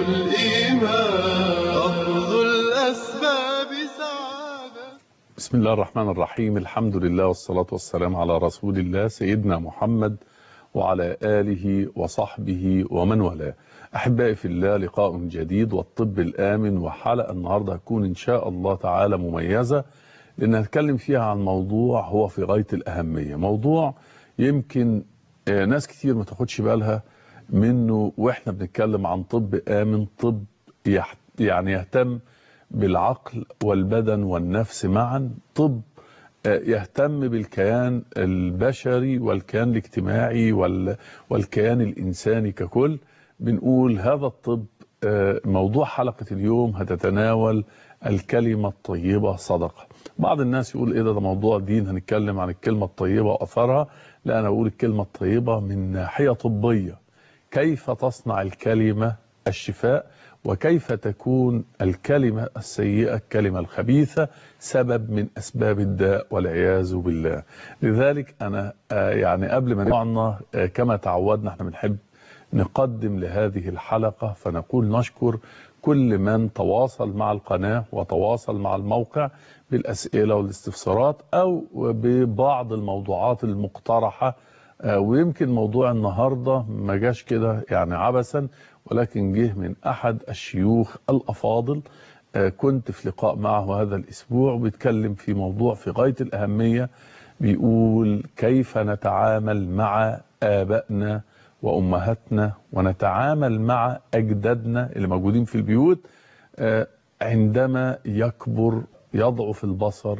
الإيمان أخذ الأسباب سعادة بسم الله الرحمن الرحيم الحمد لله والصلاة والسلام على رسول الله سيدنا محمد وعلى آله وصحبه ومن والاه أحبائي في الله لقاء جديد والطب الآمن وحلقة النهاردة هتكون إن شاء الله تعالى مميزة لأن هنتكلم فيها عن موضوع هو في غاية الأهمية موضوع يمكن آه، ناس كتير ما تاخدش بالها منه وإحنا بنتكلم عن طب آمن طب يح- يعني يهتم بالعقل والبدن والنفس معا طب آه، يهتم بالكيان البشري والكيان الاجتماعي وال- والكيان الإنساني ككل بنقول هذا الطب آه، موضوع حلقة اليوم هتتناول الكلمة الطيبة صدقة بعض الناس يقول ايه ده ده موضوع دين هنتكلم عن الكلمة الطيبة وأثرها لا أنا بقول الكلمة الطيبة من ناحية طبية كيف تصنع الكلمة الشفاء وكيف تكون الكلمة السيئة الكلمة الخبيثة سبب من أسباب الداء والعياذ بالله لذلك أنا آه، يعني قبل ما نقعنا آه، كما تعودنا احنا بنحب نقدم لهذه الحلقة فنقول نشكر كل من تواصل مع القناة وتواصل مع الموقع بالأسئلة والاستفسارات أو ببعض الموضوعات المقترحة آه، ويمكن موضوع النهاردة ما جاش كده يعني عبثا ولكن جه من أحد الشيوخ الأفاضل آه، كنت في لقاء معه هذا الأسبوع وبيتكلم في موضوع في غاية الأهمية بيقول كيف نتعامل مع آبائنا وأمهاتنا ونتعامل مع أجدادنا اللي موجودين في البيوت آه، عندما يكبر يضعف البصر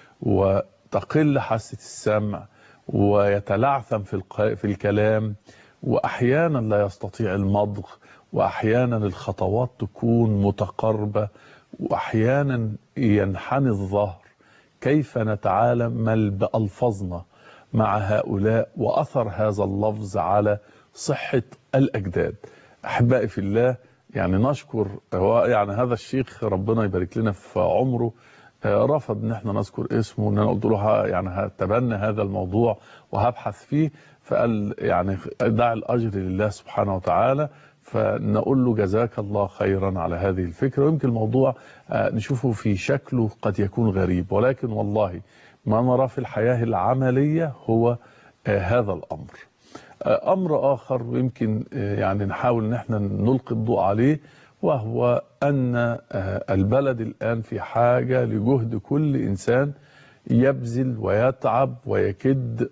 وتقل حاسة السمع ويتلعثم في الق- في الكلام واحيانا لا يستطيع المضغ واحيانا الخطوات تكون متقاربه واحيانا ينحني الظهر كيف نتعامل بالفاظنا مع هؤلاء واثر هذا اللفظ على صحه الاجداد احبائي في الله يعني نشكر هو يعني هذا الشيخ ربنا يبارك لنا في عمره آه، رفض ان احنا نذكر اسمه ان انا قلت له ه- يعني هتبنى هذا الموضوع وهبحث فيه فقال يعني دع الاجر لله سبحانه وتعالى فنقول له جزاك الله خيرا على هذه الفكره ويمكن الموضوع آه، نشوفه في شكله قد يكون غريب ولكن والله ما نراه في الحياه العمليه هو آه، هذا الامر آه، امر اخر ويمكن آه، يعني نحاول ان احنا نلقي الضوء عليه وهو ان آه، البلد الان في حاجه لجهد كل انسان يبذل ويتعب ويكد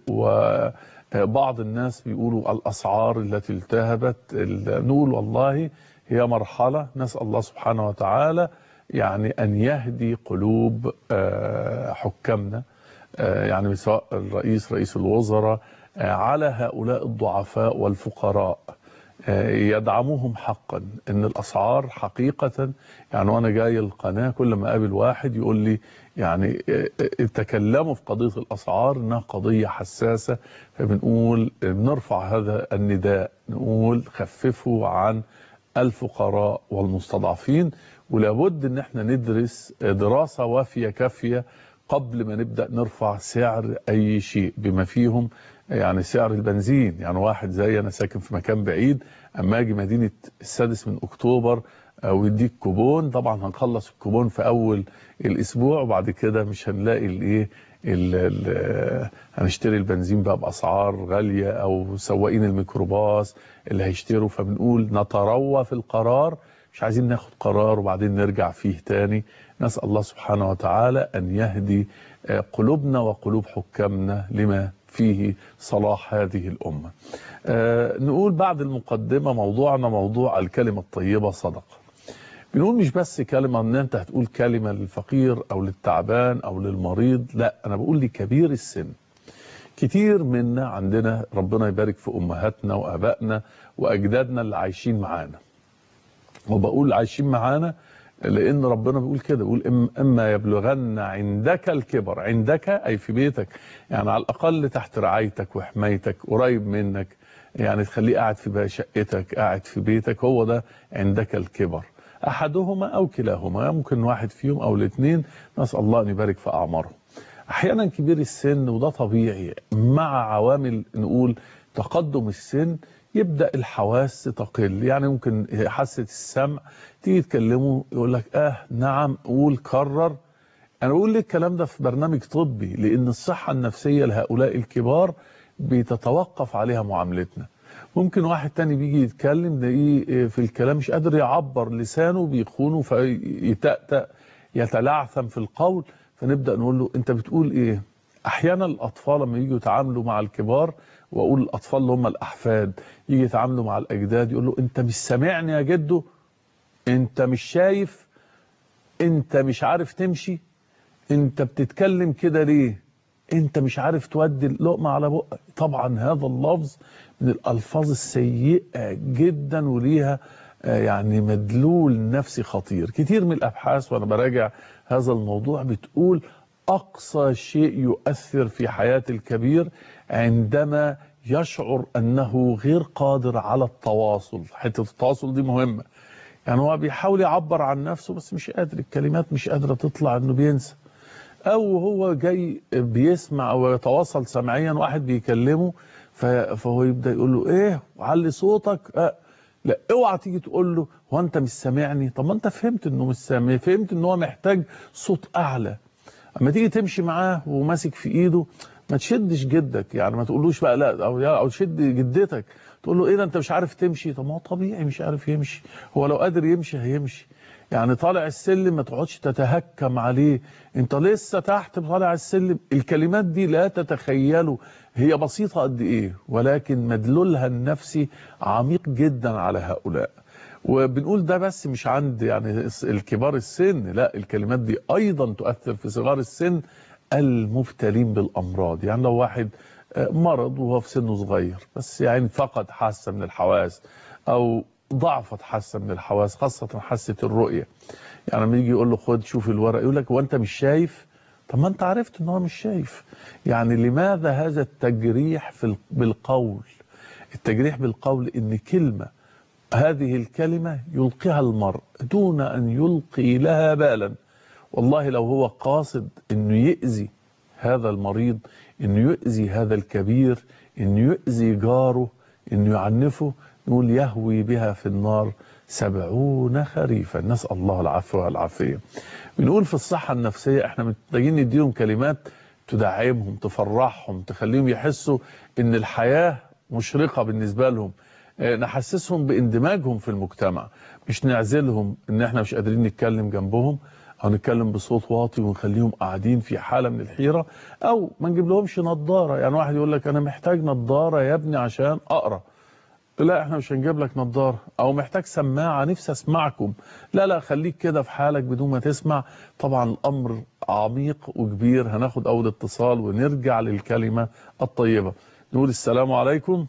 وبعض الناس بيقولوا الاسعار التي التهبت ال- نقول والله هي مرحله نسال الله سبحانه وتعالى يعني ان يهدي قلوب آه، حكامنا آه، يعني سواء الرئيس رئيس الوزراء آه، على هؤلاء الضعفاء والفقراء آه، يدعموهم حقا ان الاسعار حقيقه يعني وانا جاي القناه كل ما اقابل واحد يقول لي يعني آه، آه، تكلموا في قضيه الاسعار انها قضيه حساسه فبنقول آه، بنرفع هذا النداء نقول خففوا عن الفقراء والمستضعفين ولابد ان احنا ندرس دراسه وافيه كافيه قبل ما نبدا نرفع سعر اي شيء بما فيهم يعني سعر البنزين يعني واحد زي انا ساكن في مكان بعيد اما اجي مدينه السادس من اكتوبر آه، ويديك كوبون طبعا هنخلص الكوبون في اول الاسبوع وبعد كده مش هنلاقي الايه ال- ال- هنشتري البنزين بقى باسعار غاليه او سواقين الميكروباص اللي هيشتروا فبنقول نتروى في القرار مش عايزين ناخد قرار وبعدين نرجع فيه تاني نسال الله سبحانه وتعالى ان يهدي آه، قلوبنا وقلوب حكامنا لما فيه صلاح هذه الامه. آه، نقول بعد المقدمه موضوعنا موضوع الكلمه الطيبه صدقه. بنقول مش بس كلمة ان انت هتقول كلمة للفقير او للتعبان او للمريض لا انا بقول لكبير السن كتير منا عندنا ربنا يبارك في امهاتنا وابائنا واجدادنا اللي عايشين معانا وبقول عايشين معانا لان ربنا بيقول كده بيقول إم- اما يبلغن عندك الكبر عندك اي في بيتك يعني على الاقل تحت رعايتك وحمايتك قريب منك يعني تخليه قاعد في بقى شقتك قاعد في بيتك هو ده عندك الكبر احدهما او كلاهما ممكن واحد فيهم او الاثنين نسال الله ان يبارك في اعمارهم احيانا كبير السن وده طبيعي مع عوامل نقول تقدم السن يبدا الحواس تقل يعني ممكن حاسه السمع تيجي تكلمه يقول لك اه نعم قول كرر انا بقول لك الكلام ده في برنامج طبي لان الصحه النفسيه لهؤلاء الكبار بتتوقف عليها معاملتنا ممكن واحد تاني بيجي يتكلم تلاقيه في الكلام مش قادر يعبر لسانه بيخونه فيتأتأ يتلعثم في القول فنبدأ نقول له انت بتقول ايه احيانا الاطفال لما يجوا يتعاملوا مع الكبار واقول الاطفال اللي هم الاحفاد يجي يتعاملوا مع الاجداد يقول له انت مش سامعني يا جدو انت مش شايف انت مش عارف تمشي انت بتتكلم كده ليه انت مش عارف تودي اللقمه على بقك طبعا هذا اللفظ من الالفاظ السيئه جدا وليها آه، يعني مدلول نفسي خطير كتير من الابحاث وانا براجع هذا الموضوع بتقول اقصى شيء يؤثر في حياه الكبير عندما يشعر انه غير قادر على التواصل حته التواصل دي مهمه يعني هو بيحاول يعبر عن نفسه بس مش قادر الكلمات مش قادره تطلع انه بينسى او هو جاي بيسمع او يتواصل سمعيا واحد بيكلمه ف- فهو يبدا يقول له ايه علي صوتك أه لا اوعى تيجي تقول له هو انت مش سامعني طب ما انت فهمت انه مش سامع فهمت ان هو محتاج صوت اعلى اما تيجي تمشي معاه وماسك في ايده ما تشدش جدك يعني ما تقولوش بقى لا او او شد جدتك تقول له ايه ده انت مش عارف تمشي طب ما هو طبيعي مش عارف يمشي هو لو قادر يمشي هيمشي يعني طالع السلم ما تقعدش تتهكم عليه انت لسه تحت طالع السلم الكلمات دي لا تتخيلوا هي بسيطة قد ايه ولكن مدلولها النفسي عميق جدا على هؤلاء وبنقول ده بس مش عند يعني الكبار السن لا الكلمات دي ايضا تؤثر في صغار السن المبتلين بالامراض يعني لو واحد آه، مرض وهو في سنه صغير بس يعني فقد حاسه من الحواس او ضعفت حاسه من الحواس خاصه حاسه الرؤيه يعني لما يجي يقول له خد شوف الورق يقول لك هو انت مش شايف طب ما انت عرفت ان هو مش شايف يعني لماذا هذا التجريح في ال- بالقول التجريح بالقول ان كلمه هذه الكلمه يلقيها المرء دون ان يلقي لها بالا والله لو هو قاصد انه يؤذي هذا المريض انه يؤذي هذا الكبير انه يؤذي جاره انه يعنفه نقول يهوي بها في النار سبعون خريفا نسأل الله العفو والعافية بنقول في الصحة النفسية احنا محتاجين نديهم كلمات تدعمهم تفرحهم تخليهم يحسوا ان الحياة مشرقة بالنسبة لهم اه، نحسسهم باندماجهم في المجتمع مش نعزلهم ان احنا مش قادرين نتكلم جنبهم او نتكلم بصوت واطي ونخليهم قاعدين في حالة من الحيرة او ما نجيب لهمش نظارة يعني واحد يقول لك انا محتاج نظارة يا ابني عشان اقرأ لا احنا مش هنجيب لك نظارة او محتاج سماعة نفسي اسمعكم لا لا خليك كده في حالك بدون ما تسمع طبعا الامر عميق وكبير هناخد اول اتصال ونرجع للكلمة الطيبة نقول السلام عليكم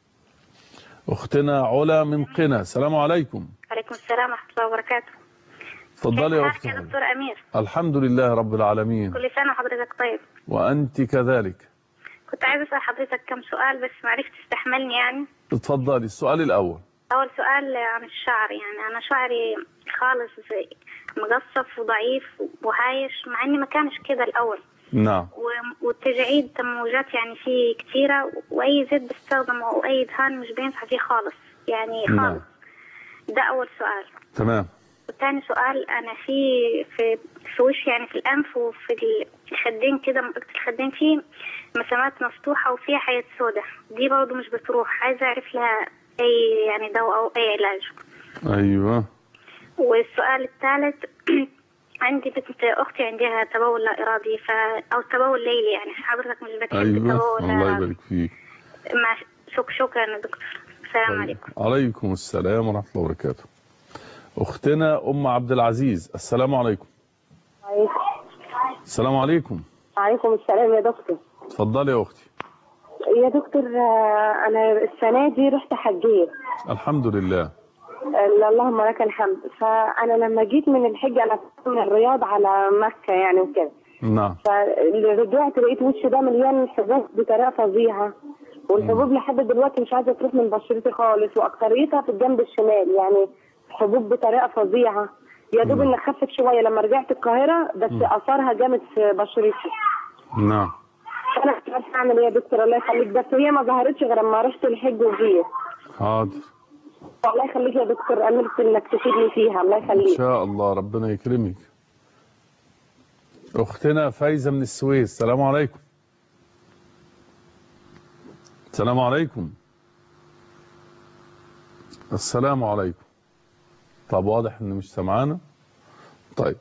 اختنا علا من قنا السلام عليكم عليكم السلام ورحمة الله وبركاته اتفضلي يا كيف اخت حالك يا علا. دكتور أمير الحمد لله رب العالمين كل سنة وحضرتك طيب وانت كذلك كنت عايزة أسأل حضرتك كم سؤال بس معرفت تستحملني يعني اتفضلي السؤال الاول أول سؤال عن الشعر يعني أنا شعري خالص زي مقصف وضعيف وهايش مع إني ما كانش كده الأول نعم و- والتجاعيد تموجات يعني فيه كتيرة وأي زيت بستخدمه أو أي دهان مش بينفع فيه خالص يعني نعم خالص ده أول سؤال تمام وتاني سؤال انا في في في وشي يعني في الانف وفي الخدين كده منطقه الخدين في مسامات مفتوحه وفيها حياه سوداء دي برضه مش بتروح عايزه اعرف لها اي يعني دواء او اي علاج ايوه والسؤال الثالث عندي بنت اختي عندها تبول لا ارادي ف او تبول ليلي يعني حضرتك مش بتحب ايوه التبول لا الله إرادي. يبارك فيك مع شك شكرا يا دكتور السلام طيب. عليكم عليكم السلام ورحمة الله وبركاته أختنا أم عبد العزيز السلام عليكم السلام عليكم عليكم السلام يا دكتور اتفضلي يا أختي يا دكتور آه، انا السنه دي رحت حجيت الحمد لله آه، اللهم لك الحمد فانا لما جيت من الحج انا كنت من الرياض على مكه يعني وكده نعم فرجعت لقيت وشي ده مليان حبوب بطريقه فظيعه والحبوب لحد دلوقتي مش عايزه تروح من بشرتي خالص واكثريتها في الجنب الشمال يعني حبوب بطريقه فظيعه يا دوب مم. ان خفت شويه لما رجعت القاهره بس مم. اثرها جامد في بشرتي نعم انا مش عارفه اعمل ايه يا دكتور الله يخليك بس هي ما ظهرتش غير لما رحت الحج وجيت حاضر الله يخليك يا دكتور املت انك تفيدني فيها الله ان يخليك شاء الله ربنا يكرمك اختنا فايزه من السويس السلام عليكم السلام عليكم السلام عليكم طب واضح ان مش سمعانا طيب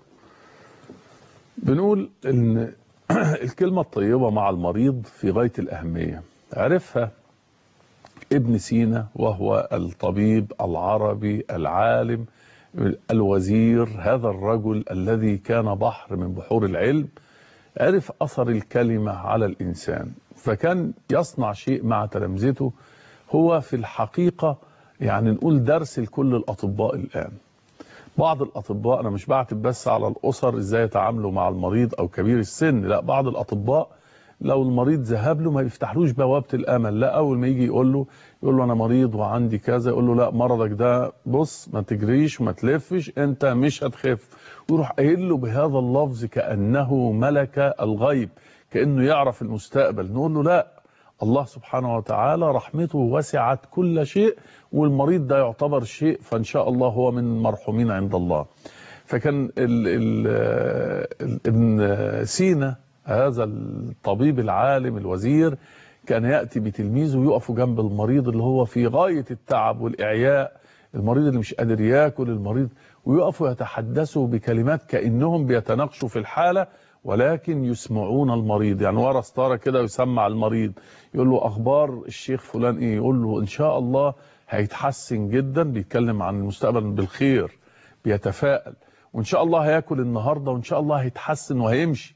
بنقول ان الكلمه الطيبه مع المريض في غايه الاهميه عرفها ابن سينا وهو الطبيب العربي العالم الوزير هذا الرجل الذي كان بحر من بحور العلم عرف أثر الكلمة على الإنسان فكان يصنع شيء مع تلامذته هو في الحقيقة يعني نقول درس لكل الأطباء الآن بعض الأطباء أنا مش بعتب بس على الأسر إزاي يتعاملوا مع المريض أو كبير السن لا بعض الأطباء لو المريض ذهب له ما يفتحلوش بوابة الأمل لا أول ما يجي يقول له يقول له أنا مريض وعندي كذا يقول له لا مرضك ده بص ما تجريش وما تلفش أنت مش هتخف ويروح قايل له بهذا اللفظ كأنه ملك الغيب كأنه يعرف المستقبل نقول له لا الله سبحانه وتعالى رحمته وسعت كل شيء والمريض ده يعتبر شيء فإن شاء الله هو من المرحومين عند الله فكان ال ال ال ابن سينا هذا الطبيب العالم الوزير كان يأتي بتلميذه ويقفوا جنب المريض اللي هو في غاية التعب والإعياء المريض اللي مش قادر ياكل المريض ويقفوا يتحدثوا بكلمات كأنهم بيتناقشوا في الحالة ولكن يسمعون المريض يعني ورا ستاره كده يسمع المريض يقول له اخبار الشيخ فلان ايه يقول له ان شاء الله هيتحسن جدا بيتكلم عن المستقبل بالخير بيتفائل وان شاء الله هياكل النهارده وان شاء الله هيتحسن وهيمشي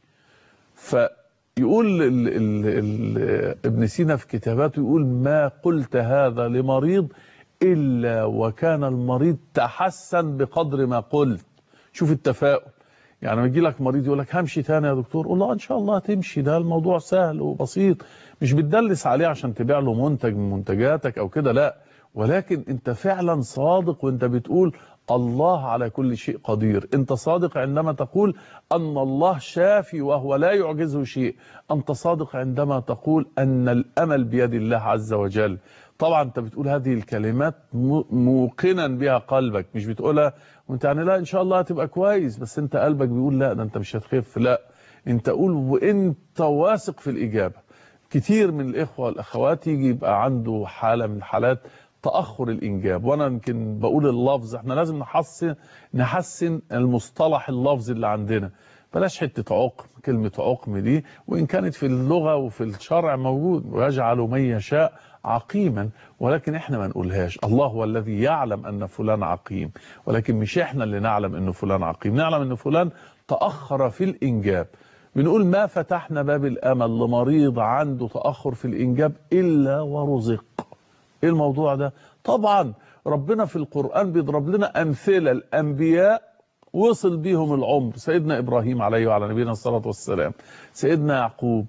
فيقول ال ال ال ابن سينا في كتاباته يقول ما قلت هذا لمريض الا وكان المريض تحسن بقدر ما قلت شوف التفاؤل يعني لما يجي لك مريض يقول لك همشي تاني يا دكتور قول له ان شاء الله هتمشي ده الموضوع سهل وبسيط مش بتدلس عليه عشان تبيع له منتج من منتجاتك او كده لا ولكن انت فعلا صادق وانت بتقول الله على كل شيء قدير انت صادق عندما تقول ان الله شافي وهو لا يعجزه شيء انت صادق عندما تقول ان الامل بيد الله عز وجل طبعا انت بتقول هذه الكلمات موقنا بها قلبك مش بتقولها وانت يعني لا ان شاء الله هتبقى كويس بس انت قلبك بيقول لا ده انت مش هتخف لا انت قول وانت واثق في الاجابه كتير من الاخوه والاخوات يجي يبقى عنده حاله من حالات تاخر الانجاب وانا يمكن بقول اللفظ احنا لازم نحسن نحسن المصطلح اللفظي اللي عندنا بلاش حته عقم كلمه عقم دي وان كانت في اللغه وفي الشرع موجود ويجعل من يشاء عقيما ولكن احنا ما نقولهاش الله هو الذي يعلم ان فلان عقيم ولكن مش احنا اللي نعلم انه فلان عقيم نعلم ان فلان تاخر في الانجاب بنقول ما فتحنا باب الامل لمريض عنده تاخر في الانجاب الا ورزق ايه الموضوع ده طبعا ربنا في القران بيضرب لنا امثله الانبياء وصل بيهم العمر سيدنا إبراهيم عليه وعلى نبينا الصلاة والسلام سيدنا يعقوب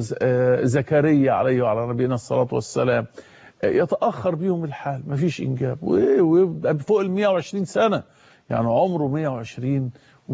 زكريا عليه وعلى نبينا الصلاة والسلام يتأخر بيهم الحال مفيش إنجاب ويبقى فوق ال 120 سنة يعني عمره 120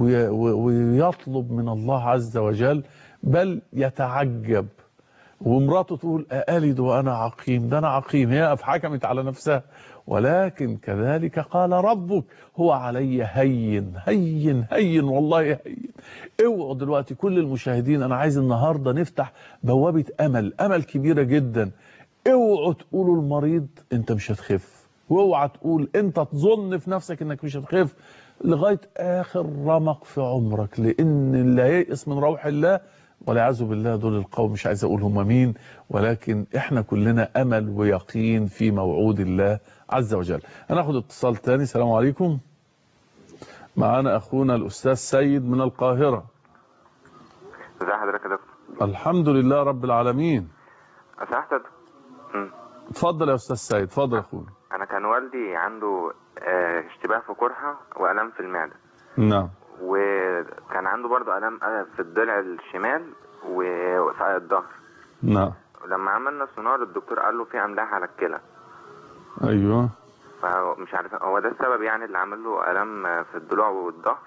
ويطلب من الله عز وجل بل يتعجب ومراته تقول أألد وأنا عقيم ده أنا عقيم هي حكمت على نفسها ولكن كذلك قال ربك هو علي هين هين هين والله هين اوعوا دلوقتي كل المشاهدين انا عايز النهارده نفتح بوابه امل امل كبيره جدا اوعوا تقولوا المريض انت مش هتخف واوعى تقول انت تظن في نفسك انك مش هتخف لغايه اخر رمق في عمرك لان اللي ييأس من روح الله والعياذ بالله دول القوم مش عايز اقول هم مين ولكن احنا كلنا امل ويقين في موعود الله عز وجل هناخد اتصال تاني السلام عليكم معانا اخونا الاستاذ سيد من القاهره ازي حضرتك يا دكتور الحمد لله رب العالمين سمحت يا دكتور؟ مم. اتفضل يا استاذ سيد اتفضل يا اخونا انا كان والدي عنده آه، اشتباه في قرحه والام في المعده نعم وكان عنده برضه الام آه، في الضلع الشمال وفي الظهر نعم ولما عملنا سونار الدكتور قال له في املاح على الكلى ايوه فمش عارف هو ده السبب يعني اللي عمل له الام في الضلوع والظهر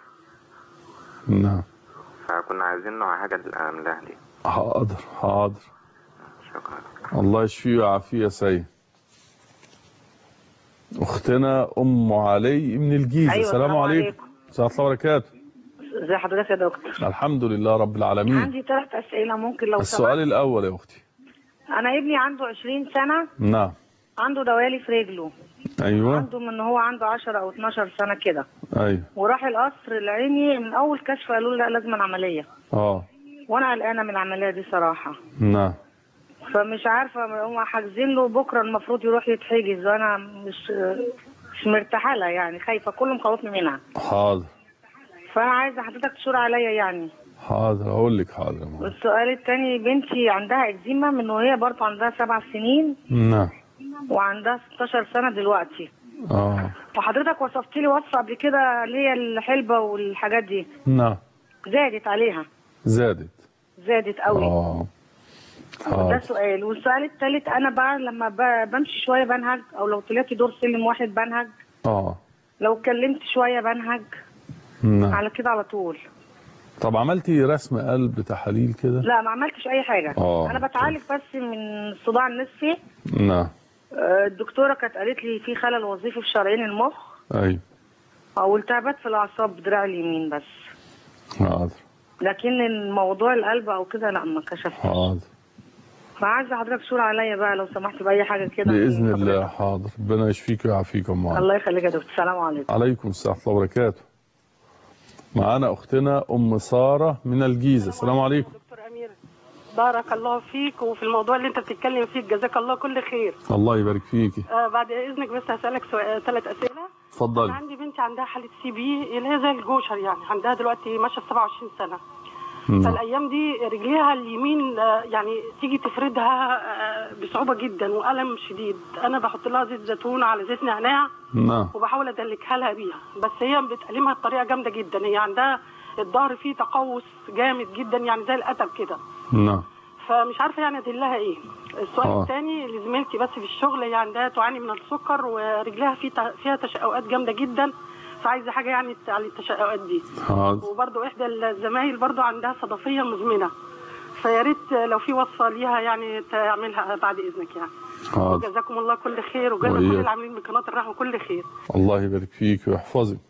نعم فكنا عايزين نوع حاجه للاملاح دي حاضر حاضر شكرا الله يشفيه ويعافيه يا سيد اختنا ام علي من الجيزه أيوة، السلام السلام عليكم عليكم. ورحمه الله وبركاته ازي حضرتك يا دكتور الحمد لله رب العالمين عندي ثلاث اسئله ممكن لو السؤال سمحت الاول يا اختي انا ابني عنده 20 سنه نعم عنده دوالي في رجله ايوه عنده من هو عنده 10 او 12 سنه كده ايوه وراح القصر العيني من اول كشف قالوا له لا لازم عمليه اه وانا قلقانه من العمليه دي صراحه نعم فمش عارفه هم حاجزين له بكره المفروض يروح يتحجز وانا مش مش مرتاحه لها يعني خايفه كله مخوفني منها حاضر فانا عايزه حضرتك تشور عليا يعني حاضر هقول لك حاضر يا ماما. والسؤال التاني بنتي عندها اكزيما من وهي برضه عندها سبع سنين نعم وعندها 16 سنه دلوقتي اه وحضرتك وصفت لي وصفه قبل كده اللي هي الحلبه والحاجات دي نعم زادت عليها زادت زادت قوي اه ده حاضر سؤال والسؤال الثالث انا بقى لما ب- بمشي شويه بنهج او لو طلعت دور سلم واحد بنهج اه لو اتكلمت شويه بنهج نعم على كده على طول طب عملتي رسم قلب تحاليل كده لا ما عملتش اي حاجه آه. انا بتعالج بس من الصداع النصفي نعم آه، الدكتوره كانت قالت لي في خلل وظيفي في شرايين المخ ايوه او التهابات في الاعصاب دراع اليمين بس حاضر لكن الموضوع القلب او كده لا ما كشفتش حاضر فعايزه حضرتك تشور عليا بقى لو سمحت باي حاجه كده باذن من الله حضرتك. حاضر ربنا يشفيك ويعافيك يا ام علي. الله يخليك يا دكتور السلام عليكم عليكم السلام ورحمه الله وبركاته معانا اختنا ام ساره من الجيزه السلام عليكم دكتور امير بارك الله فيك وفي الموضوع اللي انت بتتكلم فيه جزاك الله كل خير الله يبارك فيكي آه بعد اذنك بس هسالك سؤال ثلاث اسئله انا اتفضلي عندي بنتي عندها حاله سي بي اللي هي زي الجوشر يعني عندها دلوقتي ماشيه 27 سنه نعم. فالايام دي رجليها اليمين آه، يعني تيجي تفردها آه، بصعوبه جدا والم شديد انا بحط لها زيت زيتون على زيت نعناع نعم وبحاول ادلكها لها بيها بس هي بتألمها بطريقه جامده جدا هي عندها الظهر فيه تقوس جامد جدا يعني زي القتب كده نعم فمش عارفه يعني ادلها ايه السؤال آه. الثاني لزميلتي بس في الشغل هي عندها تعاني من السكر ورجلها في فيها تشققات جامده جدا فعايزه حاجه يعني على التشققات دي حاضر وبرضه احدى الزمايل برضه عندها صدفيه مزمنه فيا ريت لو في وصفه ليها يعني تعملها بعد اذنك يعني حاضر جزاكم الله كل خير وجزا وإياك. كل العاملين بقناه الرحمه كل خير الله يبارك فيك ويحفظك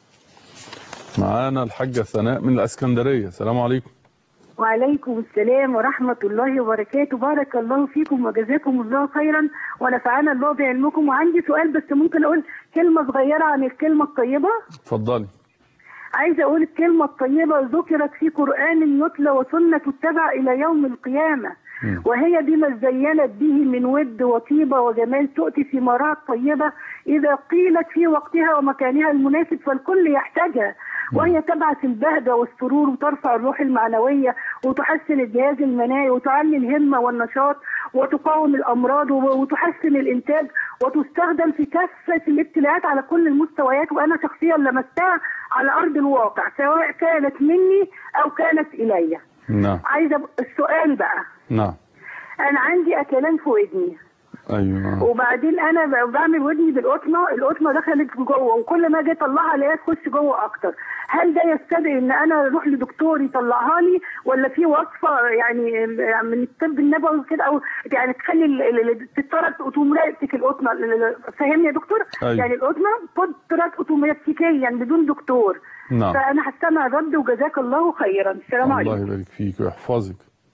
معانا الحاجه ثناء من الاسكندريه السلام عليكم وعليكم السلام ورحمة الله وبركاته بارك الله فيكم وجزاكم الله خيرا ونفعنا الله بعلمكم وعندي سؤال بس ممكن أقول كلمة صغيرة عن الكلمة الطيبة اتفضلي عايزة أقول الكلمة الطيبة ذكرت في قرآن يتلى وسنة تتبع إلى يوم القيامة مم. وهي بما زينت به من ود وطيبة وجمال تؤتي ثمارات طيبة إذا قيلت في وقتها ومكانها المناسب فالكل يحتاجها وهي تبعث البهجة والسرور وترفع الروح المعنوية وتحسن الجهاز المناعي وتعلي الهمة والنشاط وتقاوم الأمراض و- وتحسن الإنتاج وتستخدم في كافة الابتلاءات على كل المستويات وأنا شخصيا لمستها على أرض الواقع سواء كانت مني أو كانت إلي نعم عايزة ب- السؤال بقى نعم أنا عندي أكلان في ودني ايوه وبعدين انا ب- بعمل ودني بالقطنه القطنه دخلت جوه وكل ما اجي اطلعها الاقيها تخش جوه اكتر هل ده يستدعي ان انا اروح لدكتور يطلعها لي ولا في وصفه يعني من الطب النبوي كده او يعني تخلي ال- ال- ال- تتطرد اوتوماتيك القطنه ال- ال- فاهمني يا دكتور؟ أيوة. يعني القطنه تطرد اوتوماتيكيا بدون دكتور نعم فانا هستمع الرد وجزاك الله خيرا السلام الله عليكم يبارك فيك ويحفظك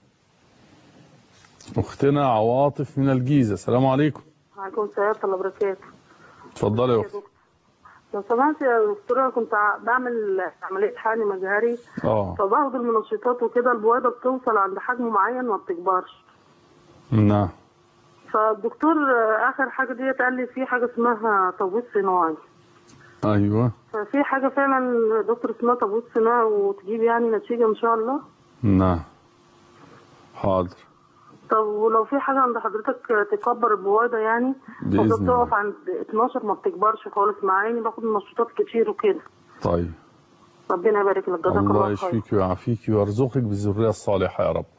اختنا عواطف من الجيزه السلام عليكم وعليكم السلام ورحمة الله وبركاته اتفضلي يا اختي لو سمحت يا دكتورة أنا كنت ع- بعمل عملية حقن مجهري اه فباخد المنشطات وكده البويضة بتوصل عند حجم معين ما بتكبرش نعم فالدكتور آه، آخر حاجة ديت قال لي في حاجة اسمها تبويض صناعي ايوه ففي حاجة فعلا دكتور اسمها تبويض صناعي وتجيب يعني نتيجة إن شاء الله نعم حاضر طب ولو في حاجة عند حضرتك تكبر البويضة يعني بإذن المفروض الله. تقف عند 12 ما بتكبرش خالص مع عيني باخد منشطات كتير وكده طيب ربنا يبارك لك جزاك الله الله خير يشفيك ويعافيك ويرزقك بالذريه الصالحه يا رب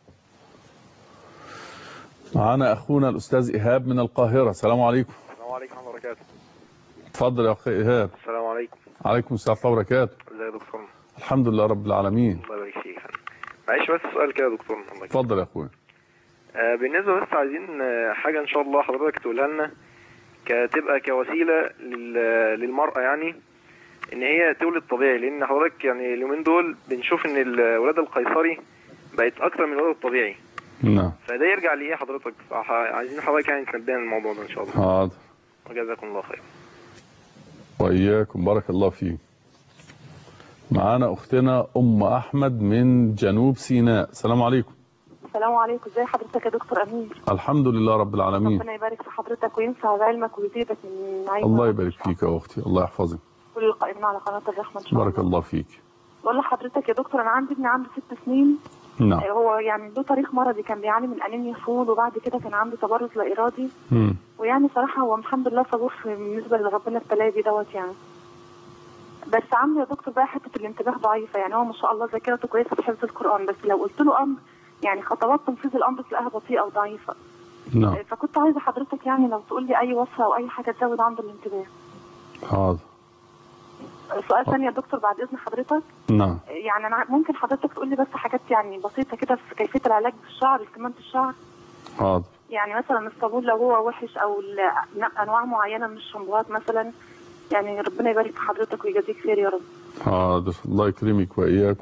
معانا اخونا الاستاذ ايهاب من القاهره السلام عليكم السلام عليكم ورحمة الله وبركاته اتفضل يا اخي ايهاب السلام عليكم عليكم السلام ورحمه الله وبركاته ازيك يا دكتور الحمد لله رب العالمين الله يبارك فيك معلش بس سؤال كده يا دكتور الله يكرمك. اتفضل يا اخويا آه بالنسبة بس عايزين آه، حاجة ان شاء الله حضرتك تقولها لنا كتبقى كوسيله لل- للمراه يعني ان هي تولد طبيعي لان حضرتك يعني اليومين دول بنشوف ان الولاده القيصري بقت اكتر من الولاده الطبيعي نعم فده يرجع لايه حضرتك فح- عايزين حضرتك يعني تنبهنا الموضوع ده ان شاء الله حاضر وجزاكم الله خير وإياكم بارك الله فيك معانا أختنا أم أحمد من جنوب سيناء السلام عليكم السلام عليكم ازي حضرتك يا دكتور امين الحمد لله رب العالمين ربنا يبارك في حضرتك وينفع بعلمك ويزيدك من نعيم الله يبارك فيك يا أختي الله يحفظك كل القائمين على قناه الرحمه ان شاء الله بارك الله فيك بقول لحضرتك يا دكتور انا عندي ابني عنده ست سنين نعم آه، هو يعني له تاريخ مرضي كان بيعاني من انيميا فول وبعد كده كان عنده تبرز لا ارادي مم. ويعني صراحه هو الحمد لله صبور في- بالنسبه لربنا ابتلاه بيه دوت يعني بس عنده يا دكتور بقى حته الانتباه ضعيفه يعني هو ما شاء الله ذاكرته كويسه في حفظ القران بس لو قلت له امر يعني خطوات تنفيذ الامر تلاقيها بطيئه وضعيفه نعم فكنت عايزه حضرتك يعني لو تقول لي اي وصفه او اي حاجه تزود عنده الانتباه حاضر سؤال ثاني يا دكتور بعد اذن حضرتك نعم يعني انا ممكن حضرتك تقول لي بس حاجات يعني بسيطه كده في كيفيه العلاج بالشعر الكمامه الشعر حاضر يعني مثلا الصابون لو هو وحش او ال- ن- انواع معينه من الشامبوهات مثلا يعني ربنا يبارك في حضرتك ويجازيك خير يا رب حاضر الله يكرمك وإياكم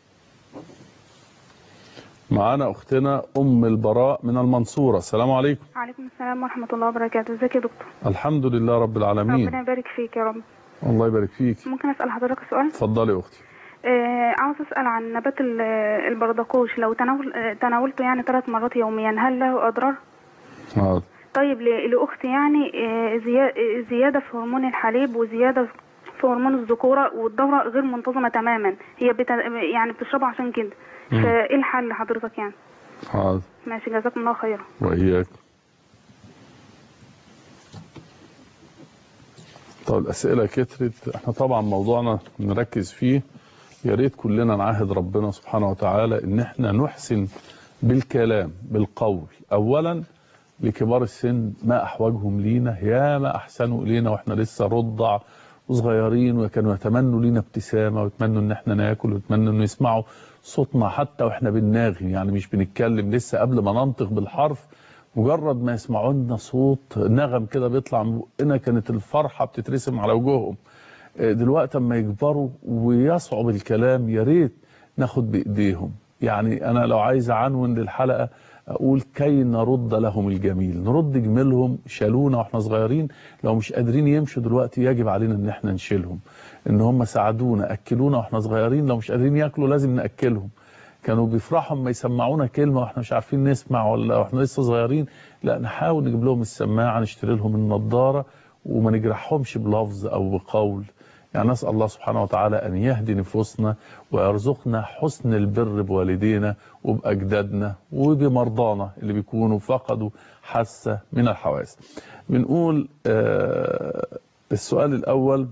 معانا أختنا أم البراء من المنصورة السلام عليكم وعليكم السلام ورحمة الله وبركاته ازيك يا دكتور الحمد لله رب العالمين ربنا يبارك فيك يا رب الله يبارك فيك ممكن أسأل حضرتك سؤال اتفضلي يا أختي آه عاوز أسأل عن نبات ال- البردقوش لو تناول آه تناولته يعني ثلاث مرات يوميا هل له أضرار؟ حاضر طيب ل- لأختي يعني آه زيا- آه، زيادة في هرمون الحليب وزيادة في هرمون الذكورة والدورة غير منتظمة تماما هي بت... يعني بتشربه عشان كده مم. فإيه الحل حضرتك يعني؟ حاضر ماشي جزاكم الله خيرا وإياك طب الأسئلة كترت احنا طبعا موضوعنا نركز فيه يا ريت كلنا نعاهد ربنا سبحانه وتعالى ان احنا نحسن بالكلام بالقول اولا لكبار السن ما احوجهم لينا يا ما احسنوا الينا واحنا لسه رضع وصغيرين وكانوا يتمنوا لينا ابتسامه ويتمنوا ان احنا ناكل ويتمنوا ان يسمعوا صوتنا حتى واحنا بنناغي يعني مش بنتكلم لسه قبل ما ننطق بالحرف مجرد ما يسمعوا لنا صوت نغم كده بيطلع من بقنا كانت الفرحه بتترسم على وجوههم دلوقتي اما يكبروا ويصعب الكلام يا ريت ناخد بايديهم يعني انا لو عايز اعنون للحلقه اقول كي نرد لهم الجميل نرد جميلهم شالونا واحنا صغيرين لو مش قادرين يمشوا دلوقتي يجب علينا ان احنا نشيلهم ان هم ساعدونا اكلونا واحنا صغيرين لو مش قادرين ياكلوا لازم ناكلهم كانوا بيفرحوا اما يسمعونا كلمه واحنا مش عارفين نسمع ولا واحنا لسه صغيرين لا نحاول نجيب لهم السماعه نشتري لهم النضاره وما نجرحهمش بلفظ او بقول يعني نسأل الله سبحانه وتعالى أن يهدي نفوسنا ويرزقنا حسن البر بوالدينا وبأجدادنا وبمرضانا اللي بيكونوا فقدوا حاسة من الحواس بنقول آه السؤال الأول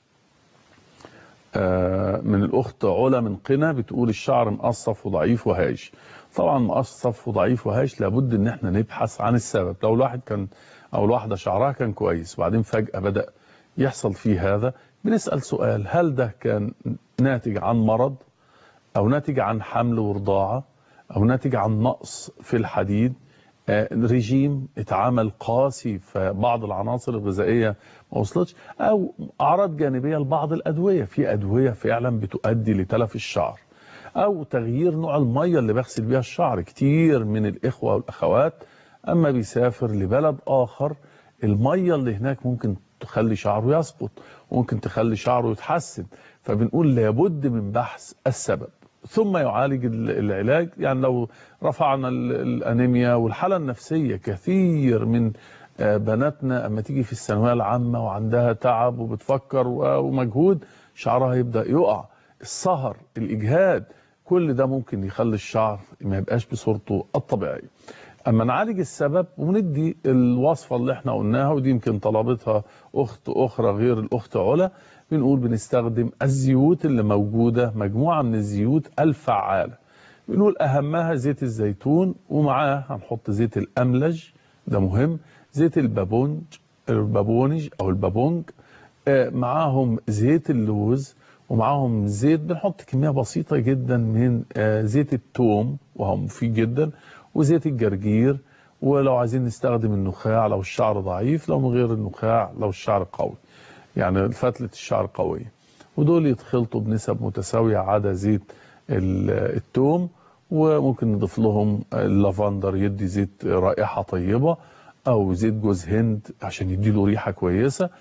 آه من الأخت علا من قنا بتقول الشعر مقصف وضعيف وهايش طبعا مقصف وضعيف وهايش لابد ان احنا نبحث عن السبب لو الواحد كان او الواحدة شعرها كان كويس وبعدين فجأة بدأ يحصل فيه هذا بنسأل سؤال هل ده كان ناتج عن مرض أو ناتج عن حمل ورضاعة أو ناتج عن نقص في الحديد آه، رجيم اتعمل قاسي فبعض العناصر الغذائية ما وصلتش أو أعراض جانبية لبعض الأدوية في أدوية فعلا بتؤدي لتلف الشعر أو تغيير نوع المية اللي بغسل بيها الشعر كتير من الإخوة والأخوات أما بيسافر لبلد آخر المية اللي هناك ممكن تخلي شعره يسقط وممكن تخلي شعره يتحسن فبنقول لابد من بحث السبب ثم يعالج ال- العلاج يعني لو رفعنا ال- الأنيميا والحالة النفسية كثير من آه، بناتنا أما تيجي في الثانوية العامة وعندها تعب وبتفكر و- ومجهود شعرها يبدأ يقع السهر الإجهاد كل ده ممكن يخلي الشعر ما يبقاش بصورته الطبيعية اما نعالج السبب وندي الوصفه اللي احنا قلناها ودي يمكن طلبتها اخت اخرى غير الاخت علا بنقول بنستخدم الزيوت اللي موجوده مجموعه من الزيوت الفعاله بنقول اهمها زيت الزيتون ومعاه هنحط زيت الاملج ده مهم زيت البابونج البابونج او البابونج آه، معاهم زيت اللوز ومعاهم زيت بنحط كميه بسيطه جدا من آه، زيت الثوم وهو مفيد جدا وزيت الجرجير ولو عايزين نستخدم النخاع لو الشعر ضعيف لو من غير النخاع لو الشعر قوي يعني فتلة الشعر قوية ودول يتخلطوا بنسب متساوية عدا زيت ال- التوم وممكن نضيف لهم اللافندر يدي زيت رائحة طيبة أو زيت جوز هند عشان يديله ريحة كويسة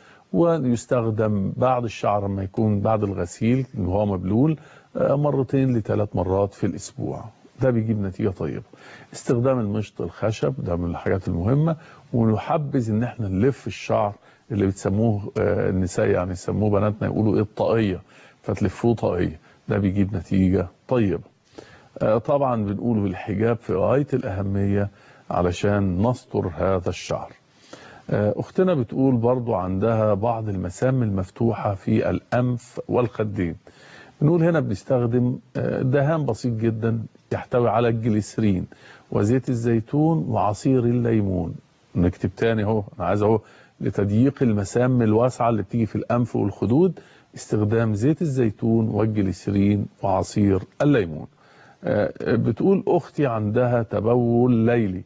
ويستخدم بعد الشعر لما يكون بعد الغسيل اللي هو مبلول آه، مرتين لثلاث مرات في الأسبوع ده بيجيب نتيجة طيبة استخدام المشط الخشب ده من الحاجات المهمة ونحبذ ان احنا نلف الشعر اللي بتسموه آه، النساء يعني يسموه بناتنا يقولوا ايه الطاقية فتلفوه طاقية ده بيجيب نتيجة طيبة آه، طبعا بنقول الحجاب في غاية الأهمية علشان نستر هذا الشعر آه، أختنا بتقول برضو عندها بعض المسام المفتوحة في الأنف والخدين بنقول هنا بنستخدم آه، دهان بسيط جدا يحتوي على الجليسرين وزيت الزيتون وعصير الليمون نكتب تاني اهو انا عايز اهو لتضييق المسام الواسعة اللي بتيجي في الأنف والخدود استخدام زيت الزيتون والجليسرين وعصير الليمون آه، بتقول أختي عندها تبول ليلي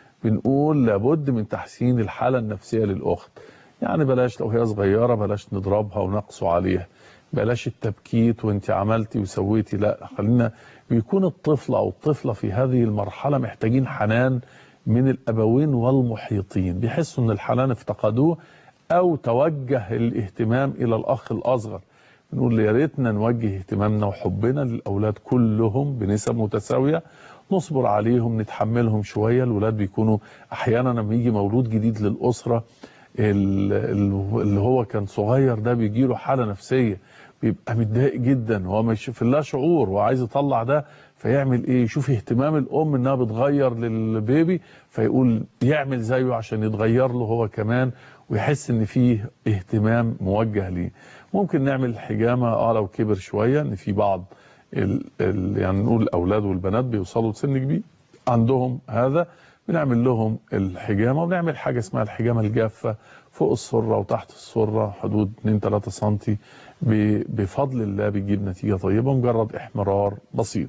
بنقول لابد من تحسين الحالة النفسية للأخت يعني بلاش لو هي صغيرة بلاش نضربها ونقصوا عليها بلاش التبكيت وانت عملتي وسويتي لا خلينا بيكون الطفل او الطفلة في هذه المرحلة محتاجين حنان من الابوين والمحيطين بيحسوا ان الحنان افتقدوه او توجه الاهتمام الى الاخ الاصغر نقول يا ريتنا نوجه اهتمامنا وحبنا للاولاد كلهم بنسب متساويه نصبر عليهم نتحملهم شويه الولاد بيكونوا احيانا لما يجي مولود جديد للاسره ال- ال- اللي هو كان صغير ده بيجي له حاله نفسيه بيبقى متضايق جدا هو مش في لا شعور وعايز يطلع ده فيعمل ايه يشوف اهتمام الام انها بتغير للبيبي فيقول يعمل زيه عشان يتغير له هو كمان ويحس ان فيه اهتمام موجه ليه ممكن نعمل حجامه اه لو كبر شويه ان في بعض ال ال يعني نقول الاولاد والبنات بيوصلوا لسن كبير عندهم هذا بنعمل لهم الحجامه وبنعمل حاجه اسمها الحجامه الجافه فوق السره وتحت السره حدود 2 3 سم بفضل الله بتجيب نتيجه طيبه مجرد احمرار بسيط.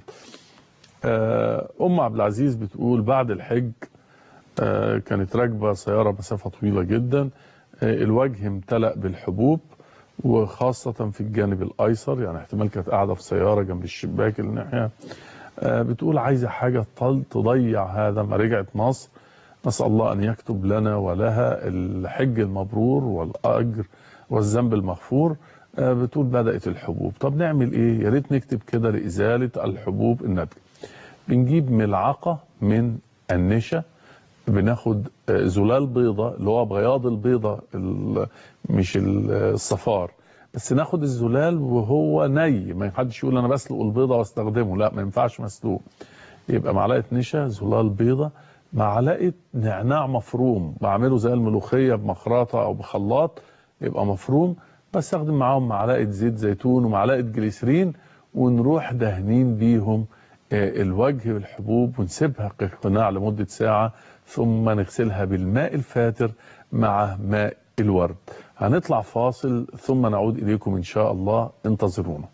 آه، ام عبد العزيز بتقول بعد الحج آه، كانت راكبه سياره مسافه طويله جدا آه، الوجه امتلأ بالحبوب وخاصة في الجانب الأيسر يعني احتمال كانت قاعدة في سيارة جنب الشباك الناحية آه، بتقول عايزة حاجة تضل تضيع هذا ما رجعت مصر نسأل الله أن يكتب لنا ولها الحج المبرور والأجر والذنب المغفور آه، بتقول بدأت الحبوب طب نعمل إيه يا ريت نكتب كده لإزالة الحبوب الناتجة بنجيب ملعقة من النشا بناخد آه، زلال بيضة اللي هو بياض البيضة ال- مش ال- الصفار بس ناخد الزلال وهو ني ما حدش يقول انا بسلق البيضة واستخدمه لا ما ينفعش مسلوق يبقى معلقة نشا زلال بيضة معلقة نعناع مفروم بعمله زي الملوخية بمخرطة او بخلاط يبقى مفروم بستخدم معاهم معلقة زيت زيتون ومعلقة جليسرين ونروح دهنين بيهم آه، الوجه بالحبوب ونسيبها كقناع لمدة ساعة ثم نغسلها بالماء الفاتر مع ماء الورد هنطلع فاصل ثم نعود إليكم إن شاء الله انتظرونا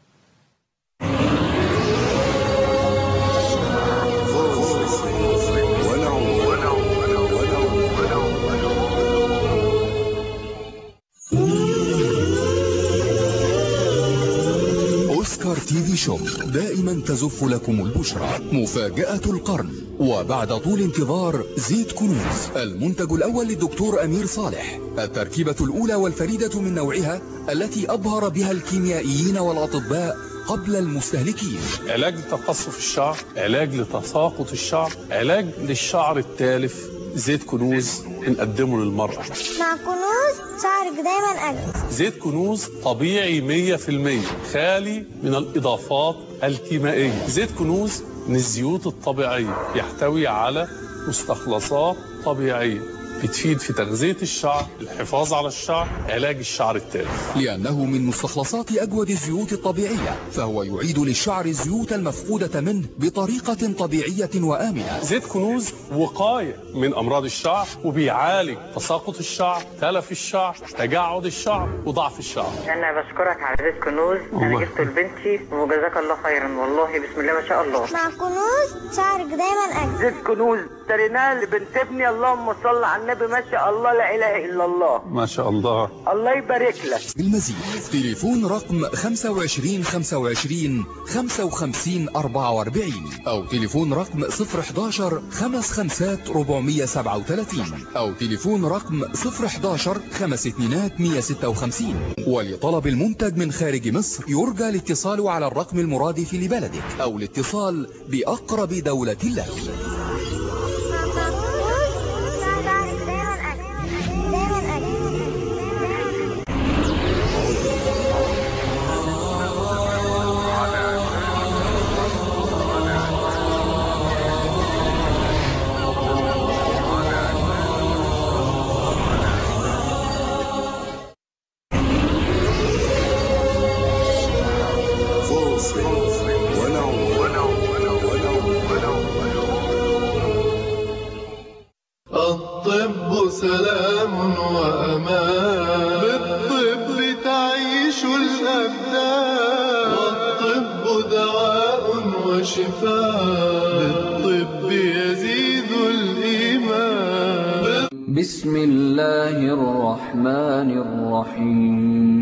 أوسكار تي في شوب دائما تزف لكم البشرى مفاجأة القرن وبعد طول انتظار زيت كنوز المنتج الأول للدكتور أمير صالح التركيبة الأولى والفريدة من نوعها التي أبهر بها الكيميائيين والأطباء قبل المستهلكين علاج لتقصف الشعر علاج لتساقط الشعر علاج للشعر التالف زيت كنوز بنقدمه للمرأة مع كنوز شعرك دايما أجمل زيت كنوز طبيعي 100% خالي من الإضافات الكيميائية زيت كنوز من الزيوت الطبيعية يحتوي على مستخلصات طبيعية بتفيد في تغذية الشعر الحفاظ على الشعر علاج الشعر التالف لأنه من مستخلصات أجود الزيوت الطبيعية فهو يعيد للشعر الزيوت المفقودة منه بطريقة طبيعية وآمنة زيت كنوز وقاية من أمراض الشعر وبيعالج تساقط الشعر تلف الشعر تجعد الشعر وضعف الشعر انا بشكرك على رزق كنوز انا الله. جبته لبنتي وجزاك الله خيرا والله بسم الله ما شاء الله مع كنوز شعرك دايما أجمل زيت كنوز اشتريناه لبنت ابني اللهم صل على النبي ما شاء الله لا اله الا الله ما شاء الله الله يبارك لك بالمزيد تليفون رقم 25 25 55 44 أو تليفون رقم 011 خمس خمسات 437 أو تليفون رقم 011 خمس اتنينات 156 ولطلب المنتج من خارج مصر يرجى الاتصال على الرقم المرادف لبلدك أو الاتصال بأقرب دولة لك شعرك دايما أجمل دايما أجمل الطب سلام وأمان بالطب تعيش الأبدان والطب دواء وشفاء بالطب يزيد الإيمان بسم الله الرحمن الرحيم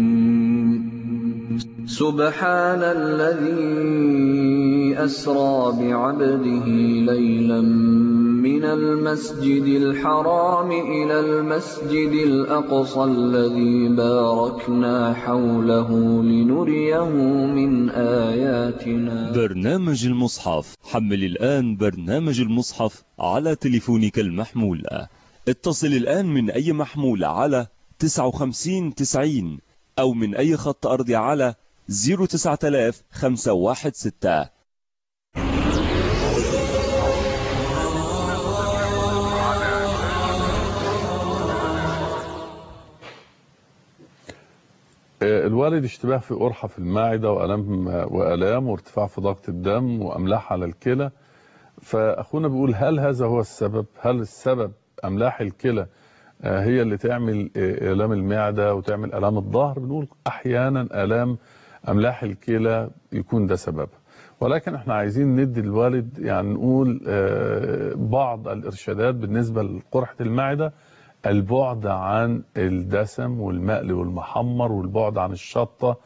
سبحان الذي أسرى بعبده ليلا من المسجد الحرام إلى المسجد الأقصى الذي باركنا حوله لنريه من آياتنا برنامج المصحف حمل الآن برنامج المصحف على تليفونك المحمول اتصل الآن من أي محمول على 59 90 أو من أي خط أرضي على 09000 516 آه، الوالد اشتباه في قرحة في المعدة وألم وألام وارتفاع في ضغط الدم وأملاح على الكلى فأخونا بيقول هل هذا هو السبب هل السبب أملاح الكلى آه، هي اللي تعمل آه، آلام المعدة وتعمل آلام الظهر بنقول أحيانا آلام أملاح الكلى يكون ده سببها ولكن احنا عايزين ندي الوالد يعني نقول آه، بعض الإرشادات بالنسبة لقرحة المعدة البعد عن الدسم والمقلي والمحمر والبعد عن الشطة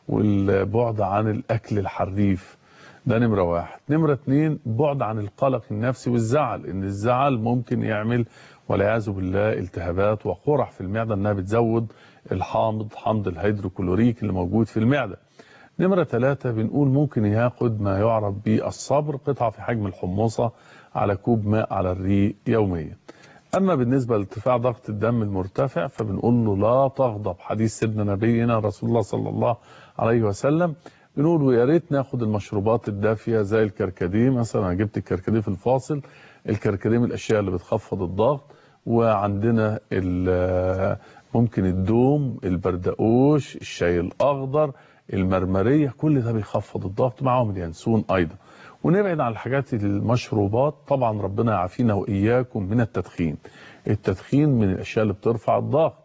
والبعد عن الأكل الحريف ده نمرة واحد نمرة اتنين بعد عن القلق النفسي والزعل ان الزعل ممكن يعمل والعياذ بالله التهابات وقرح في المعدة انها بتزود الحامض حمض الهيدروكلوريك اللي موجود في المعدة نمرة ثلاثة بنقول ممكن ياخد ما يعرف بالصبر قطعة في حجم الحموصة على كوب ماء على الريق يوميا أما بالنسبة لارتفاع ضغط الدم المرتفع فبنقول له لا تغضب حديث سيدنا نبينا رسول الله صلى الله عليه وسلم بنقول ويا ريت ناخد المشروبات الدافية زي الكركديه مثلا أنا جبت الكركديه في الفاصل الكركديه من الأشياء اللي بتخفض الضغط وعندنا ال- ممكن الدوم البردقوش الشاي الأخضر المرمرية كل ده بيخفض الضغط معاهم اليانسون أيضا ونبعد عن الحاجات المشروبات طبعا ربنا يعافينا وإياكم من التدخين التدخين من الأشياء اللي بترفع الضغط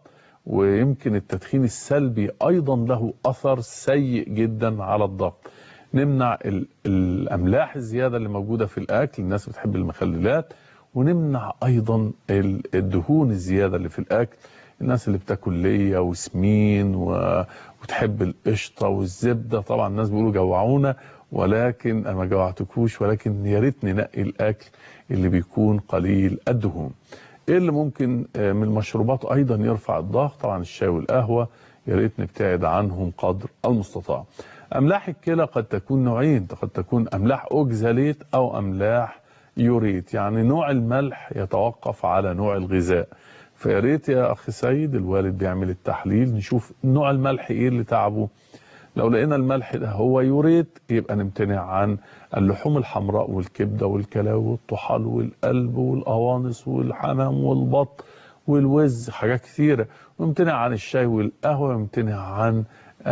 ويمكن التدخين السلبي أيضا له أثر سيء جدا على الضغط نمنع ال- الأملاح الزيادة اللي موجودة في الأكل الناس بتحب المخللات ونمنع أيضا ال- الدهون الزيادة اللي في الأكل الناس اللي بتاكل ليا وسمين و... وتحب القشطة والزبدة طبعا الناس بيقولوا جوعونا ولكن أنا ما جوعتكوش ولكن يا ريت ننقي الأكل اللي بيكون قليل الدهون ايه اللي ممكن آه، من المشروبات ايضا يرفع الضغط طبعا الشاي والقهوه يا ريت نبتعد عنهم قدر المستطاع املاح الكلى قد تكون نوعين قد تكون املاح اوكزاليت او املاح يوريت يعني نوع الملح يتوقف على نوع الغذاء فيا ريت يا اخ سيد الوالد بيعمل التحليل نشوف نوع الملح ايه اللي تعبه لو لقينا الملح ده هو يوريت يبقى نمتنع عن اللحوم الحمراء والكبده والكلاوي والطحال والقلب والقوانص والحمام والبط والوز حاجات كثيره ونمتنع عن الشاي والقهوه ونمتنع عن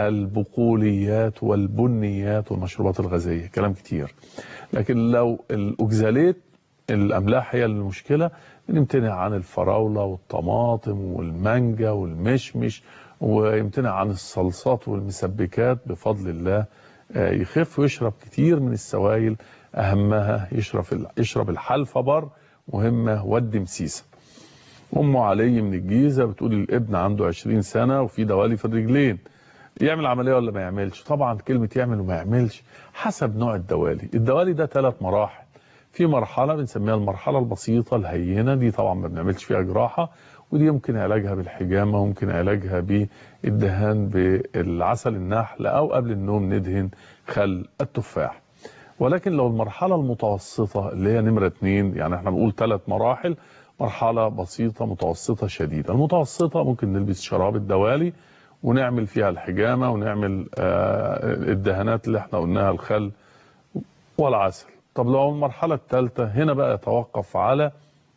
البقوليات والبنيات والمشروبات الغازيه كلام كتير لكن لو الاوكزاليت الاملاح هي المشكله نمتنع عن الفراوله والطماطم والمانجا والمشمش ويمتنع عن الصلصات والمسبكات بفضل الله آه، يخف ويشرب كتير من السوائل اهمها يشرب يشرب الحلفبر مهمه والدمسيسه ام علي من الجيزه بتقول الابن عنده 20 سنه وفي دوالي في الرجلين يعمل عمليه ولا ما يعملش طبعا كلمه يعمل وما يعملش حسب نوع الدوالي الدوالي ده ثلاث مراحل في مرحله بنسميها المرحله البسيطه الهينه دي طبعا ما بنعملش فيها جراحه ودي يمكن علاجها بالحجامه ممكن علاجها بالدهان بالعسل النحل او قبل النوم ندهن خل التفاح ولكن لو المرحله المتوسطه اللي هي نمره اتنين يعني احنا بنقول ثلاث مراحل مرحله بسيطه متوسطه شديده المتوسطه ممكن نلبس شراب الدوالي ونعمل فيها الحجامه ونعمل آه، الدهانات اللي احنا قلناها الخل والعسل طب لو المرحله الثالثه هنا بقى يتوقف على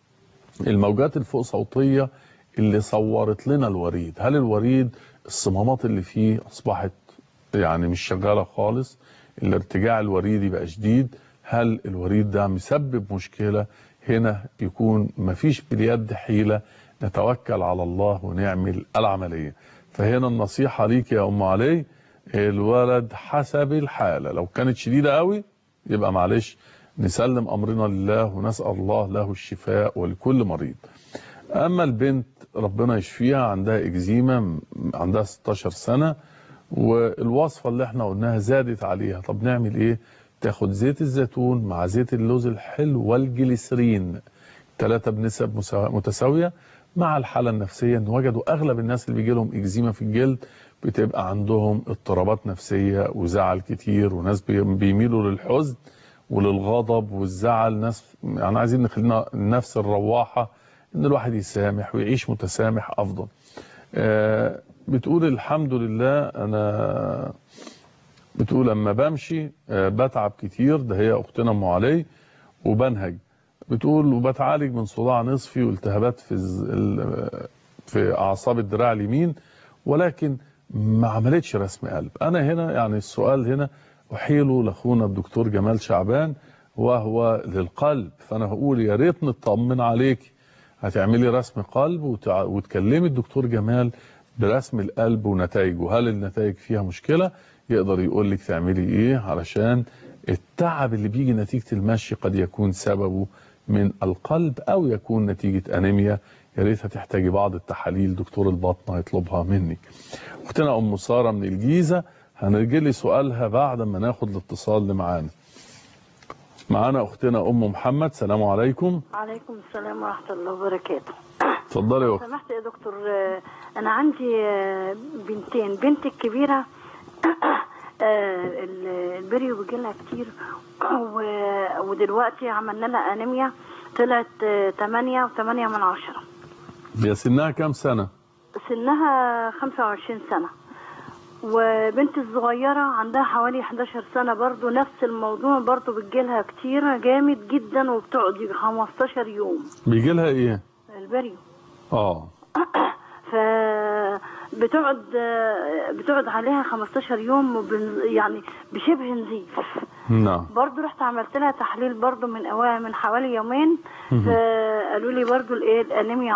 الموجات الفوق صوتيه اللي صورت لنا الوريد هل الوريد الصمامات اللي فيه اصبحت يعني مش شغاله خالص الارتجاع الوريدي بقى شديد هل الوريد ده مسبب مشكله هنا يكون مفيش باليد حيله نتوكل على الله ونعمل العمليه فهنا النصيحه ليك يا ام علي الولد حسب الحاله لو كانت شديده قوي يبقى معلش نسلم امرنا لله ونسال الله له الشفاء ولكل مريض اما البنت ربنا يشفيها عندها اكزيما عندها 16 سنه والوصفه اللي احنا قلناها زادت عليها طب نعمل ايه تاخد زيت الزيتون مع زيت اللوز الحلو والجليسرين ثلاثه بنسب مسا- متساويه مع الحاله النفسيه ان وجدوا اغلب الناس اللي بيجي لهم اكزيما في الجلد بتبقى عندهم اضطرابات نفسيه وزعل كتير وناس بي- بيميلوا للحزن وللغضب والزعل ناس يعني عايزين نخلينا نفس الرواحه ان الواحد يسامح ويعيش متسامح افضل آه، بتقول الحمد لله انا بتقول لما بمشي آه، بتعب كتير ده هي اختنا ام علي وبنهج بتقول وبتعالج من صداع نصفي والتهابات في الز- ال- في اعصاب الدراع اليمين ولكن ما عملتش رسم قلب انا هنا يعني السؤال هنا احيله لاخونا الدكتور جمال شعبان وهو للقلب فانا هقول يا ريت نطمن عليك هتعملي رسم قلب وتع... وتكلمي الدكتور جمال برسم القلب ونتائجه هل النتائج فيها مشكله يقدر يقول لك تعملي ايه علشان التعب اللي بيجي نتيجه المشي قد يكون سببه من القلب او يكون نتيجه انيميا يا ريت هتحتاجي بعض التحاليل دكتور الباطنه يطلبها منك اختنا ام ساره من الجيزه هنرجع لي سؤالها بعد ما ناخد الاتصال اللي معانا معانا اختنا ام محمد سلام عليكم عليكم السلام ورحمة الله وبركاته اتفضلي يا لو اختي سمحت يا دكتور آه، أنا عندي آه، بنتين بنتي الكبيرة آه، ال- البريو بيجيلها كتير و- ودلوقتي عملنا لها أنيميا طلعت آه، تمانية وتمانية من عشرة هي سنها كام سنه سنها خمسة وعشرين سنة وبنتي الصغيرة عندها حوالي 11 سنة برضو نفس الموضوع برضو بتجيلها كتير جامد جدا وبتقعد يجي 15 يوم بيجي لها ايه البريو اه ف بتقعد بتقعد عليها 15 يوم وبن- يعني بشبه نزيف نعم برضو رحت عملت لها تحليل برضو من أوا من حوالي يومين مهم. فقالوا لي برضو الايه الانيميا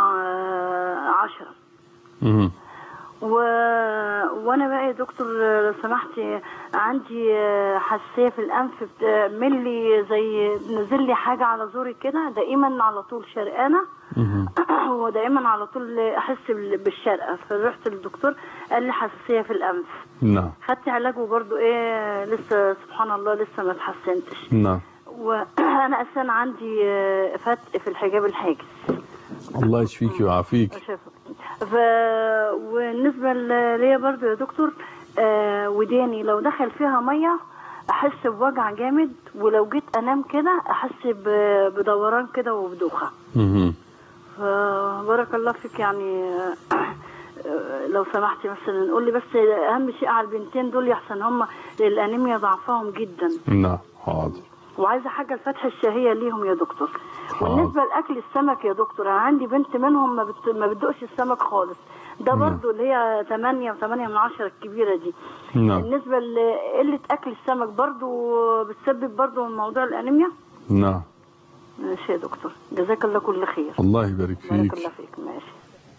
10 مهم. و... وانا بقى يا دكتور لو سمحتي عندي حساسيه في الانف بتعمل لي زي نزل لي حاجه على زوري كده دائما على طول شرقانه ودائما على طول احس بال- بالشرقه فرحت للدكتور قال لي حساسيه في الانف نعم خدت علاجه برضو ايه لسه سبحان الله لسه ما اتحسنتش نعم وانا اساسا عندي فتق في الحجاب الحاجز الله يشفيك ويعافيك شايفك ف... والنسبة ل- ليا برضو يا دكتور آه وداني لو دخل فيها مية أحس بوجع جامد ولو جيت أنام كده أحس ب... بدوران كده وبدوخة مهم. فبارك الله فيك يعني آه، آه، لو سمحتي مثلا قول لي بس اهم شيء على البنتين دول يحسن هم الانيميا ضعفهم جدا نعم حاضر وعايزه حاجه لفتح الشهيه ليهم يا دكتور حاضر. بالنسبه لاكل السمك يا دكتور انا عندي بنت منهم ما, بت... ما بتدوقش السمك خالص ده نعم. برضو اللي هي 8 و8 من عشرة الكبيره دي نعم بالنسبه لقله اكل السمك برضو بتسبب برضو موضوع الانيميا نعم ماشي يا دكتور جزاك الله كل خير الله يبارك بارك فيك الله فيك ماشي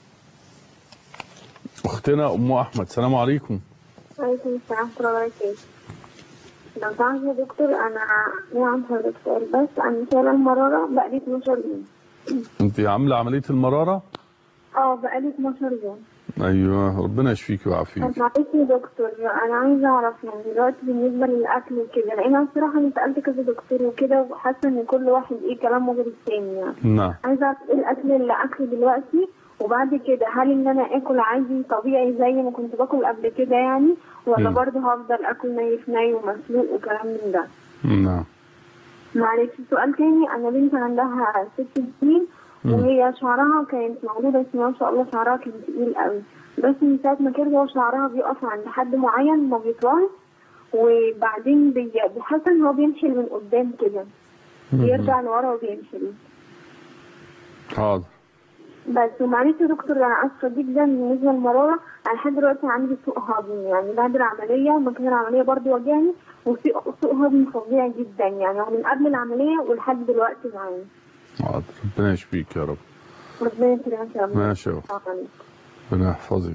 اختنا ام احمد السلام عليكم وعليكم السلام ورحمة الله وبركاته لو تعرف يا دكتور أنا ليه عن حضرتك سؤال بس أنا شايلة المرارة بقالي 12 يوم انت عامله عمليه المراره اه بقالي 12 يوم ايوه ربنا يشفيك ويعافيك طب معلش يا دكتور أنا عايزة أعرف يعني دلوقتي بالنسبة للأكل وكده لأن أنا بصراحة أنا سألت كذا دكتور وكده وحاسة إن كل واحد إيه كلامه غير التاني يعني نعم عايزة أعرف إيه الأكل اللي أكله دلوقتي وبعد كده هل إن أنا آكل عادي طبيعي زي ما كنت باكل قبل كده يعني ولا مم. برضه هفضل آكل ني في ني ومسلوق وكلام من ده نعم معلش سؤال تاني انا بنت عندها ست سنين مم. وهي شعرها كانت مولودة بس ما شاء الله شعرها كان تقيل قوي بس من ساعة ما كبرت هو شعرها بيقف عند حد معين ما بيطلعش وبعدين بي- بيحس ان هو بينشل من قدام كده بيرجع لورا وبينشل حاضر بس ومعلش يا دكتور انا اسفه جدا بالنسبه للمراره انا لحد دلوقتي عندي سوء هضم يعني بعد العمليه مكان العمليه برضو وجعني وسوء سوء هضم فظيع جدا يعني ومن قبل العمليه ولحد دلوقتي معايا حاضر ربنا يشفيك يا رب ربنا يكرمك يا رب ماشي يا أخت. ربنا يحفظك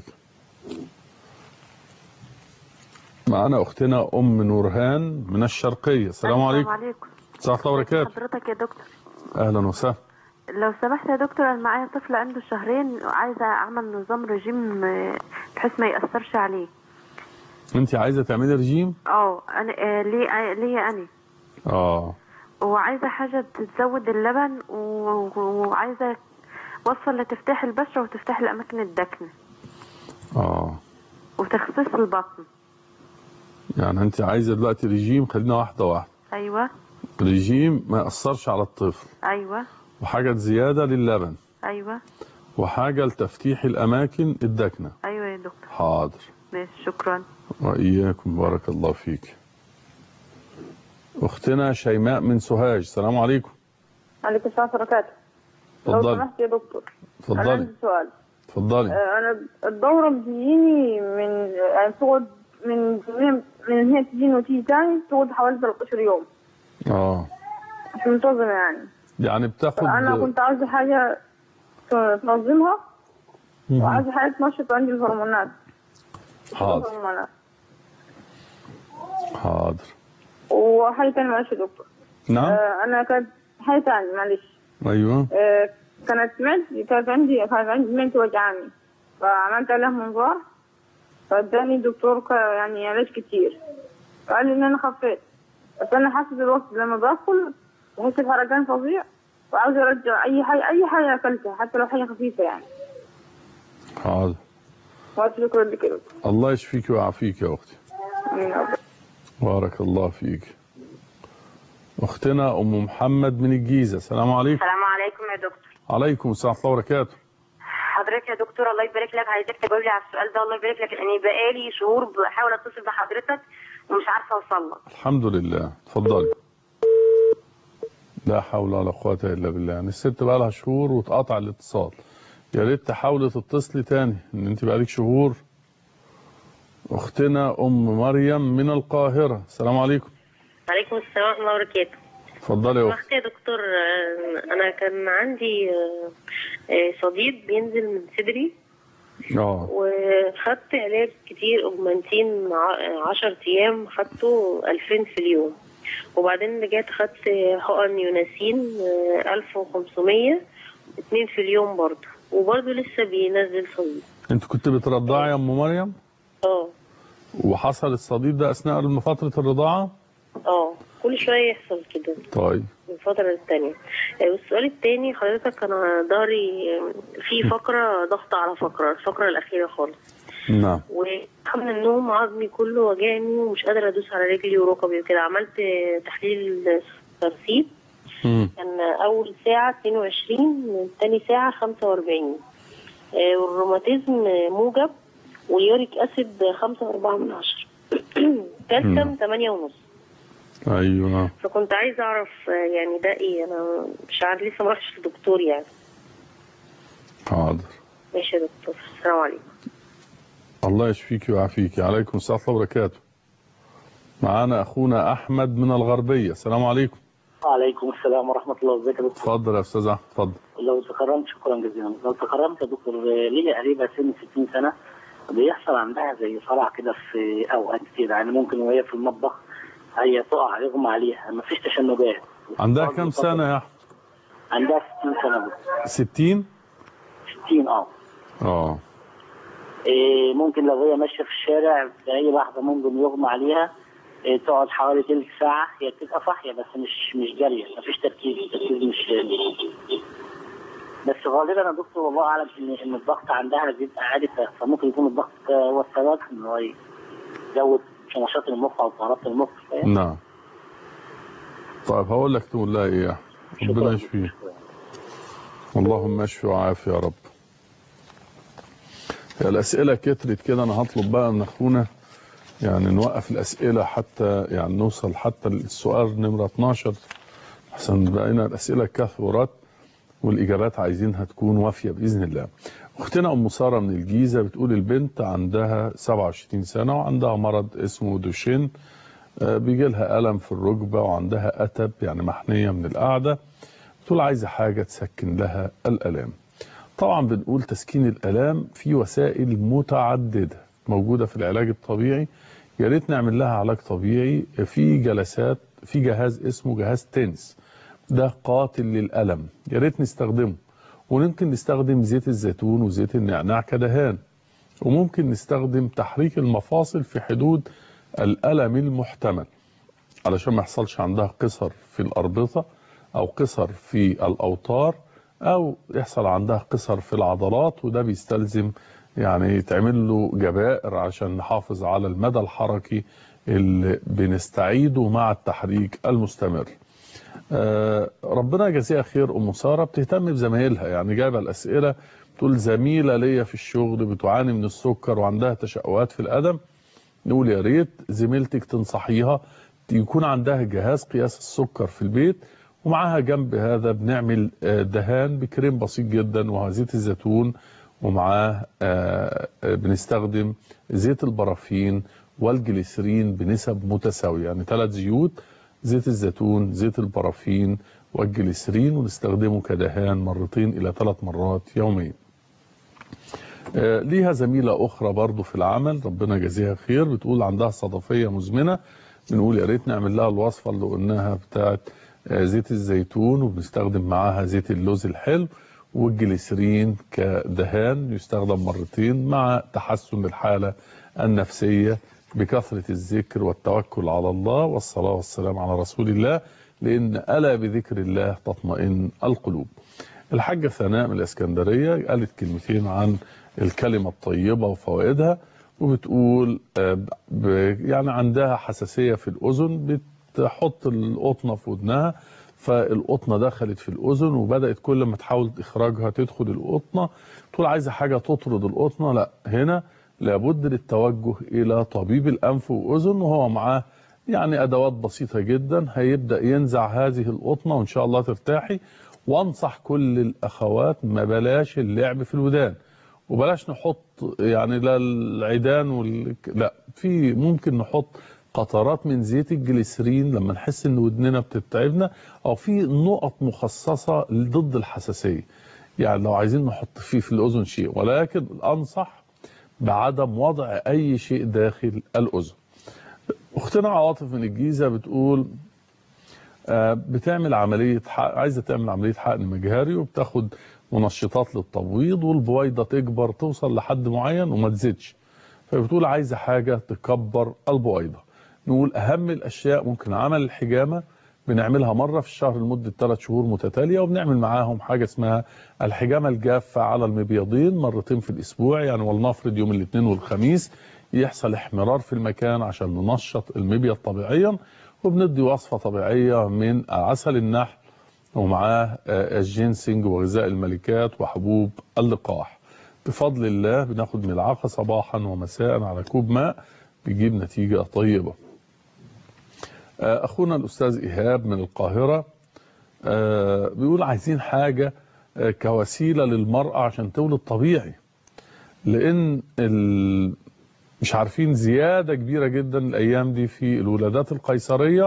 معنا اختنا ام نورهان من الشرقيه السلام عليكم عليكم السلام الله وبركاته حضرتك يا دكتور اهلا وسهلا لو سمحت يا دكتور انا معايا طفل عنده شهرين وعايزه اعمل نظام رجيم آه، بحيث ما ياثرش عليه انت عايزه تعملي رجيم اه انا آه، ليه آه، ليا انا اه وعايزه حاجه تزود اللبن و- وعايزه وصفه لتفتح البشره وتفتح الاماكن الداكنه اه وتخسيس البطن يعني انت عايزه دلوقتي رجيم خلينا واحده واحده ايوه رجيم ما ياثرش على الطفل ايوه وحاجه زياده للبن ايوه وحاجه لتفتيح الاماكن الداكنه ايوه يا دكتور حاضر ماشي شكرا واياكم بارك الله فيك اختنا شيماء من سوهاج السلام عليكم عليكم السلام ورحمة الله وبركاته لو اتفضلي سمحت يا دكتور أنا اتفضلي عندي سؤال اتفضلي آه، أنا الدورة بتجيني من يعني تقعد من من من هي تجيني وتيجي تاني تقعد حوالي 13 يوم اه مش منتظمة يعني يعني بتاخد أنا كنت عايزة حاجة تنظمها مهم. وعايزة حاجة تنشط عندي الهرمونات حاضر الهرمونات حاضر وحاجة تانية معلش يا دكتور نعم آه، أنا كانت حاجة تانية معلش ايوه آه، كانت سمعت كانت عندي كانت عندي بنت وجعاني فعملت عليها منظار فاداني الدكتور ك- يعني علاج كتير قال لي ان انا خفيت بس انا حاسه دلوقتي لما باكل بحس بحرقان فظيع وعاوزه ارجع اي حاجه اي حاجه اكلتها حتى لو حاجه خفيفه يعني حاضر وقت شكرا لك يا دكتور. الله يشفيك ويعافيك يا اختي آمين. بارك الله فيك اختنا ام محمد من الجيزه السلام عليكم السلام عليكم يا دكتور عليكم السلام ورحمه الله وبركاته حضرتك يا دكتور الله يبارك لك عايزك تجاوب لي على السؤال ده الله يبارك لك لاني بقالي شهور بحاول اتصل بحضرتك ومش عارفه اوصل لك الحمد لله اتفضلي لا حول ولا قوة إلا بالله يعني الست بقى لها شهور واتقطع الاتصال يا ريت تحاولي تتصلي تاني إن أنت بقالك شهور أختنا أم مريم من القاهرة السلام عليكم عليكم السلام ورحمة الله وبركاته اتفضلي يا أخت سمحت يا دكتور آه، أنا كان عندي آه، آه، صديد بينزل من صدري اه وخدت علاج كتير أوجمانتين ع- عشر أيام خدته ألفين في اليوم وبعدين رجعت خدت حقن يوناسين ألف وخمسمية اتنين في اليوم برضه وبرضه لسه بينزل صديد أنت كنت بترضعي يا أم مريم اه وحصل الصديد ده أثناء فترة الرضاعة اه كل شوية يحصل كده طيب من فترة للتانية آه، والسؤال التاني حضرتك أنا ضهري آه، في فقرة ضغط على فقرة الفقرة الأخيرة خالص نعم وقبل النوم عظمي كله وجعني ومش قادرة أدوس على رجلي وركبي وكده عملت آه، تحليل ترسيب كان أول ساعة 22 تاني ساعة 45 آه، والروماتيزم آه، موجب واليوريك اسيد خمسة وأربعة من عشرة كالسيوم تمانية ونص ايوه فكنت عايزة أعرف آه، يعني ده إيه أنا مش عارف لسه ما رحتش لدكتور يعني حاضر ماشي يا دكتور السلام عليكم الله يشفيك ويعافيك عليكم السلام ورحمه الله وبركاته معانا اخونا احمد من الغربيه السلام عليكم وعليكم السلام ورحمة الله وبركاته يا دكتور اتفضل يا استاذ احمد اتفضل لو تكرمت شكرا جزيلا لو تكرمت يا دكتور ليا قريبة سن 60 سنة بيحصل عندها زي صرع كده في أوقات كتير يعني ممكن وهي في المطبخ هي تقع يغمى عليها مفيش تشنجات عندها كام سنه يا احمد عندها 60 سنة يا دكتور 60 60 اه اه إيه ممكن لو هي ماشية في الشارع في أي لحظة ممكن يغمى عليها إيه تقعد حوالي تلت ساعة هي بتبقى صاحية بس مش مش جارية مفيش تركيز التركيز مش بس غالبا يا دكتور والله أعلم إن إن الضغط عندها بيبقى عالي ف- فممكن يكون الضغط هو السبب إن هو يزود في نشاط المخ أو طهارات المخ فاهم؟ نعم طيب هقول لك تقول لها ايه يا أحمد. ربنا يشفيه اللهم اشفي وعافي يا رب هي الاسئله كترت كده انا هطلب بقى من اخونا يعني نوقف الاسئله حتى يعني نوصل حتى للسؤال نمره 12 احسن بقينا الاسئله كثرت والاجابات عايزينها تكون وافيه باذن الله اختنا ام ساره من الجيزه بتقول البنت عندها 27 سنه وعندها مرض اسمه دوشين آه، بيجي لها الم في الركبه وعندها اتب يعني محنيه من القعده بتقول عايزه حاجه تسكن لها الالام طبعا بنقول تسكين الالام في وسائل متعدده موجوده في العلاج الطبيعي يا ريت نعمل لها علاج طبيعي في جلسات في جهاز اسمه جهاز تنس ده قاتل للالم يا ريت نستخدمه وممكن نستخدم زيت الزيتون وزيت النعناع كدهان وممكن نستخدم تحريك المفاصل في حدود الالم المحتمل علشان ما يحصلش عندها قصر في الاربطه او قصر في الاوتار او يحصل عندها قصر في العضلات وده بيستلزم يعني يتعمل له جبائر عشان نحافظ على المدى الحركي اللي بنستعيده مع التحريك المستمر آه، ربنا يجازيها خير ام ساره بتهتم بزمايلها يعني جايبه الاسئله تقول زميله ليا في الشغل بتعاني من السكر وعندها تشققات في القدم نقول يا ريت زميلتك تنصحيها يكون عندها جهاز قياس السكر في البيت ومعاها جنب هذا بنعمل آه، دهان بكريم بسيط جدا وهو زيت الزيتون ومعاه آه، آه، بنستخدم زيت البرافين والجليسرين بنسب متساويه يعني ثلاث زيوت زيت الزيتون زيت البرافين والجليسرين ونستخدمه كدهان مرتين الى ثلاث مرات يوميا آه، ليها زميلة أخرى برضو في العمل ربنا يجازيها خير بتقول عندها صدفية مزمنة بنقول يا ريت نعمل لها الوصفة اللي قلناها بتاعت آه، زيت الزيتون وبنستخدم معاها زيت اللوز الحلو والجليسرين كدهان يستخدم مرتين مع تحسن الحالة النفسية بكثرة الذكر والتوكل على الله والصلاة والسلام على رسول الله لأن ألا بذكر الله تطمئن القلوب الحاجة ثناء من الإسكندرية قالت كلمتين عن الكلمة الطيبة وفوائدها وبتقول آه، ب- يعني عندها حساسية في الأذن بتحط القطنة في ودنها فالقطنة دخلت في الأذن وبدأت كل ما تحاول إخراجها تدخل القطنة تقول عايزة حاجة تطرد القطنة لا هنا لابد للتوجه إلى طبيب الأنف وأذن وهو معاه يعني أدوات بسيطة جدا هيبدأ ينزع هذه القطنة وإن شاء الله ترتاحي وانصح كل الأخوات ما بلاش اللعب في الودان وبلاش نحط يعني لا العيدان وال... لا في ممكن نحط قطرات من زيت الجليسرين لما نحس ان ودننا بتتعبنا او في نقط مخصصه ضد الحساسيه يعني لو عايزين نحط فيه في الاذن شيء ولكن انصح بعدم وضع اي شيء داخل الاذن اختنا عواطف من الجيزه بتقول آه، بتعمل عمليه حق عايزه تعمل عمليه حقن مجهري وبتاخد منشطات للتبويض والبويضه تكبر توصل لحد معين وما تزيدش فبتقول عايزه حاجه تكبر البويضه نقول اهم الاشياء ممكن عمل الحجامه بنعملها مره في الشهر لمده ثلاث شهور متتاليه وبنعمل معاهم حاجه اسمها الحجامه الجافه على المبيضين مرتين في الاسبوع يعني ولنفرض يوم الاثنين والخميس يحصل احمرار في المكان عشان ننشط المبيض طبيعيا وبندي وصفه طبيعيه من عسل النحل ومعاه آه، الجينسينج وغذاء الملكات وحبوب اللقاح بفضل الله بناخد ملعقة صباحا ومساء على كوب ماء بيجيب نتيجة طيبة آه، أخونا الأستاذ إيهاب من القاهرة آه، بيقول عايزين حاجة آه، كوسيلة للمرأة عشان تولد طبيعي لأن ال... مش عارفين زيادة كبيرة جدا الأيام دي في الولادات القيصرية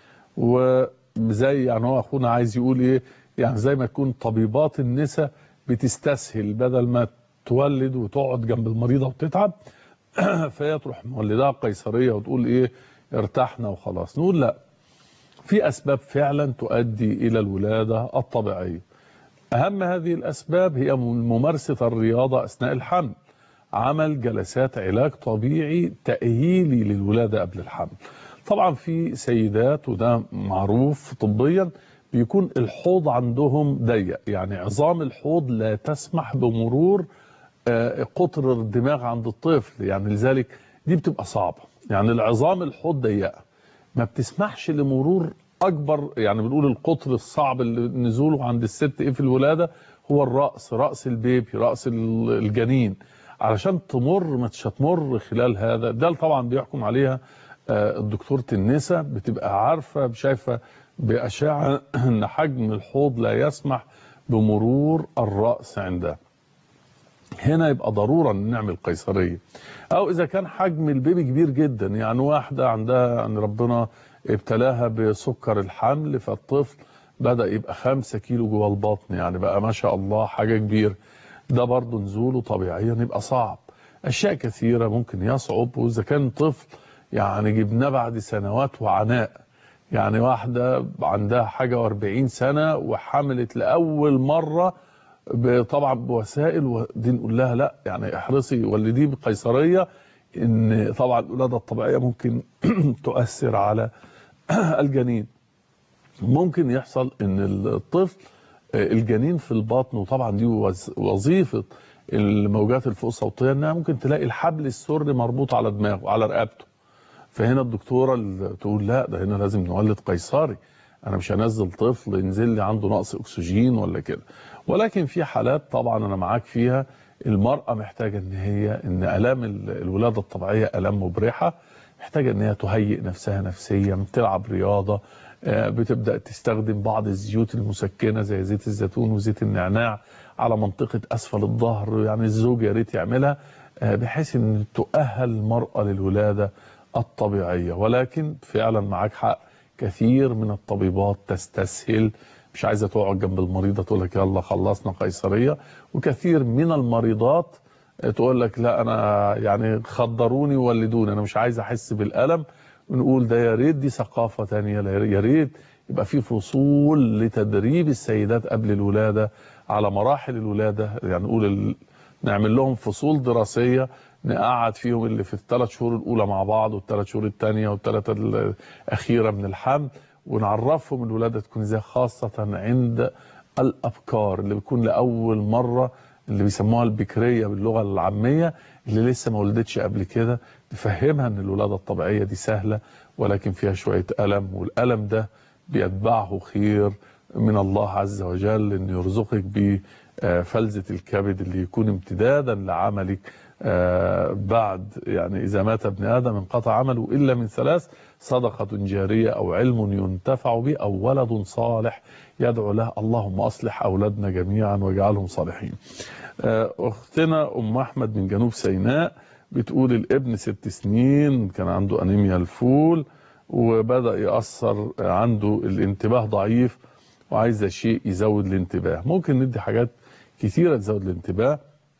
وزي يعني هو أخونا عايز يقول إيه يعني زي ما تكون طبيبات النساء بتستسهل بدل ما تولد وتقعد جنب المريضة وتتعب فهي تروح مولدها قيصرية وتقول إيه ارتحنا وخلاص نقول لا في أسباب فعلا تؤدي إلى الولادة الطبيعية أهم هذه الأسباب هي ممارسة الرياضة أثناء الحمل عمل جلسات علاج طبيعي تأهيلي للولادة قبل الحمل طبعا في سيدات وده معروف طبيا بيكون الحوض عندهم ضيق يعني عظام الحوض لا تسمح بمرور آه، قطر الدماغ عند الطفل يعني لذلك دي بتبقى صعبة يعني العظام الحوض ضيقة ما بتسمحش لمرور اكبر يعني بنقول القطر الصعب اللي نزوله عند الست ايه في الولاده هو الراس راس البيبي راس ال- الجنين علشان تمر مش هتمر خلال هذا ده طبعا بيحكم عليها آه، الدكتورة النساء بتبقى عارفه شايفه باشعه ان حجم الحوض لا يسمح بمرور الراس عندها هنا يبقى ضرورة ان نعمل قيصرية او اذا كان حجم البيبي كبير جدا يعني واحدة عندها يعني ربنا ابتلاها بسكر الحمل فالطفل بدأ يبقى خمسة كيلو جوه البطن يعني بقى ما شاء الله حاجة كبيرة ده برضه نزوله طبيعيا يبقى صعب اشياء كثيرة ممكن يصعب واذا كان طفل يعني جبناه بعد سنوات وعناء يعني واحدة عندها حاجة واربعين سنة وحملت لأول مرة ب- طبعا بوسائل ودي نقول لها لا يعني احرصي ولديه بقيصريه ان طبعا الولاده الطبيعيه ممكن تؤثر على الجنين ممكن يحصل ان الطفل الجنين في البطن وطبعا دي وز- وظيفه الموجات الفوق الصوتيه انها ممكن تلاقي الحبل السري مربوط على دماغه على رقبته فهنا الدكتوره اللي تقول لا ده هنا لازم نولد قيصري انا مش هنزل طفل ينزل لي عنده نقص اكسجين ولا كده ولكن في حالات طبعا انا معاك فيها المراه محتاجه ان هي ان الام ال- الولاده الطبيعيه الام مبرحه محتاجه ان هي تهيئ نفسها نفسيا تلعب رياضه آه، بتبدا تستخدم بعض الزيوت المسكنه زي زيت الزيتون وزيت النعناع على منطقه اسفل الظهر يعني الزوج يا ريت يعملها آه، بحيث ان تؤهل المراه للولاده الطبيعيه ولكن فعلا معاك حق كثير من الطبيبات تستسهل مش عايزه تقعد جنب المريضه تقول لك يلا خلصنا قيصريه وكثير من المريضات تقول لك لا انا يعني خدروني وولدوني انا مش عايز احس بالالم ونقول ده يا ريت دي ثقافه ثانيه يا ريت يبقى في فصول لتدريب السيدات قبل الولاده على مراحل الولاده يعني نقول ال... نعمل لهم فصول دراسيه نقعد فيهم اللي في الثلاث شهور الاولى مع بعض والثلاث شهور الثانيه والثلاثه الاخيره من الحمل ونعرفهم الولاده تكون ازاي خاصه عند الابكار اللي بيكون لاول مره اللي بيسموها البكريه باللغه العاميه اللي لسه ما ولدتش قبل كده نفهمها ان الولاده الطبيعيه دي سهله ولكن فيها شويه الم والالم ده بيتبعه خير من الله عز وجل ان يرزقك بفلذه الكبد اللي يكون امتدادا لعملك آه، بعد يعني إذا مات ابن آدم انقطع عمله إلا من ثلاث صدقة جارية أو علم ينتفع به أو ولد صالح يدعو له اللهم أصلح أولادنا جميعا واجعلهم صالحين آه، أختنا أم أحمد من جنوب سيناء بتقول الابن ست سنين كان عنده أنيميا الفول وبدأ يأثر عنده الانتباه ضعيف وعايزة شيء يزود الانتباه ممكن ندي حاجات كثيرة تزود الانتباه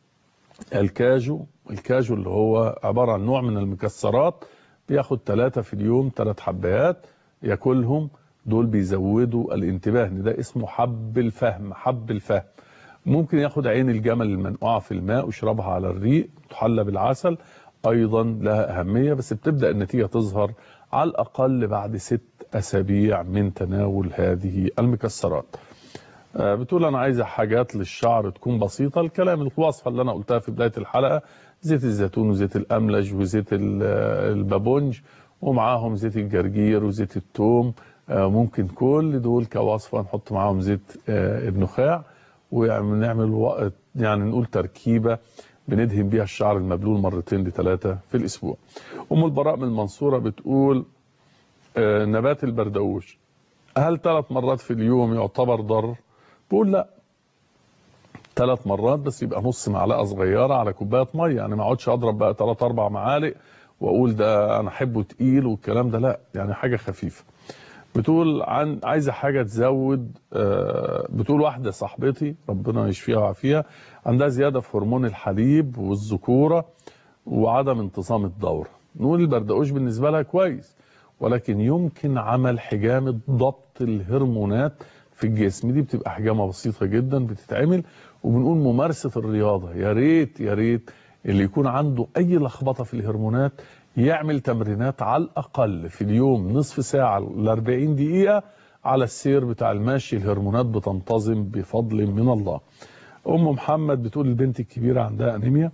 الكاجو الكاجو اللي هو عبارة عن نوع من المكسرات بياخد ثلاثة في اليوم ثلاث حبات ياكلهم دول بيزودوا الانتباه إن ده اسمه حب الفهم حب الفهم ممكن ياخد عين الجمل المنقوعة في الماء ويشربها على الريق تحلى بالعسل أيضا لها أهمية بس بتبدأ النتيجة تظهر على الأقل بعد ست أسابيع من تناول هذه المكسرات آه، بتقول انا عايزه حاجات للشعر تكون بسيطه الكلام الوصفه اللي انا قلتها في بدايه الحلقه زيت الزيتون وزيت الاملج وزيت ال- البابونج ومعاهم زيت الجرجير وزيت الثوم آه، ممكن كل دول كوصفه نحط معاهم زيت آه، النخاع ونعمل وقت يعني نقول تركيبه بندهن بيها الشعر المبلول مرتين لثلاثه في الاسبوع. ام البراء من المنصوره بتقول آه، نبات البردقوش هل ثلاث مرات في اليوم يعتبر ضر؟ بقول لا ثلاث مرات بس يبقى نص معلقه صغيره على كوبايه ميه يعني ما اقعدش اضرب بقى ثلاث اربع معالق واقول ده انا احبه تقيل والكلام ده لا يعني حاجه خفيفه بتقول عن عايزه حاجه تزود آه، بتقول واحده صاحبتي ربنا يشفيها ويعافيها عندها زياده في هرمون الحليب والذكوره وعدم انتظام الدوره نقول البردقوش بالنسبه لها كويس ولكن يمكن عمل حجامه ضبط الهرمونات في الجسم دي بتبقى حجامه بسيطه جدا بتتعمل وبنقول ممارسه الرياضه يا ريت يا ريت اللي يكون عنده اي لخبطه في الهرمونات يعمل تمرينات على الاقل في اليوم نصف ساعه ل 40 دقيقه على السير بتاع المشي الهرمونات بتنتظم بفضل من الله. ام محمد بتقول البنت الكبيره عندها انيميا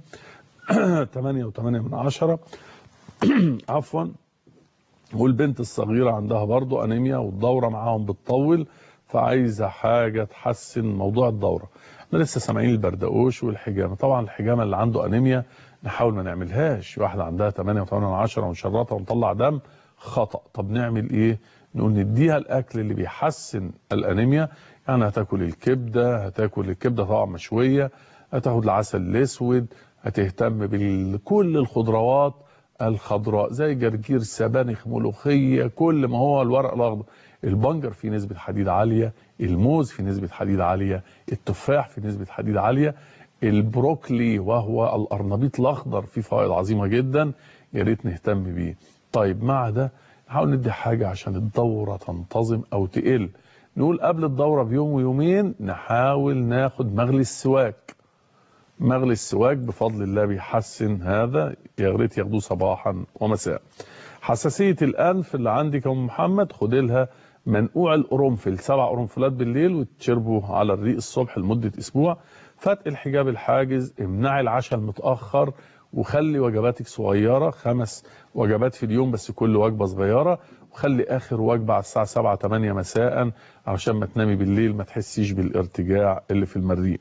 8 و8 من عشرة عفوا والبنت الصغيره عندها برضو انيميا والدوره معاهم بتطول فعايزه حاجه تحسن موضوع الدوره. احنا لسه سامعين البردقوش والحجامه، طبعا الحجامه اللي عنده انيميا نحاول ما نعملهاش، واحده عندها 8 و8 من عشرة ونشرطها ونطلع دم خطا، طب نعمل ايه؟ نقول نديها الاكل اللي بيحسن الانيميا، يعني هتاكل الكبده، هتاكل الكبده طبعا مشويه، هتاخد العسل الاسود، هتهتم بكل الخضروات الخضراء زي جرجير سبانخ ملوخيه كل ما هو الورق الاخضر البنجر فيه نسبه حديد عاليه الموز فيه نسبه حديد عاليه التفاح فيه نسبه حديد عاليه البروكلي وهو القرنبيط الاخضر فيه فوائد عظيمه جدا يا ريت نهتم بيه طيب مع ده نحاول ندي حاجه عشان الدوره تنتظم او تقل نقول قبل الدوره بيوم ويومين نحاول ناخد مغلي السواك مغلي السواك بفضل الله بيحسن هذا يا ريت ياخدوه صباحا ومساء حساسيه الانف اللي عندك يا ام محمد خد لها منقوع القرنفل سبع قرنفلات بالليل وتشربه على الريق الصبح لمده اسبوع فتق الحجاب الحاجز امنعي العشاء المتاخر وخلي وجباتك صغيره خمس وجبات في اليوم بس كل وجبه صغيره وخلي اخر وجبه على الساعه 7 8 مساء علشان ما تنامي بالليل ما تحسيش بالارتجاع اللي في المريء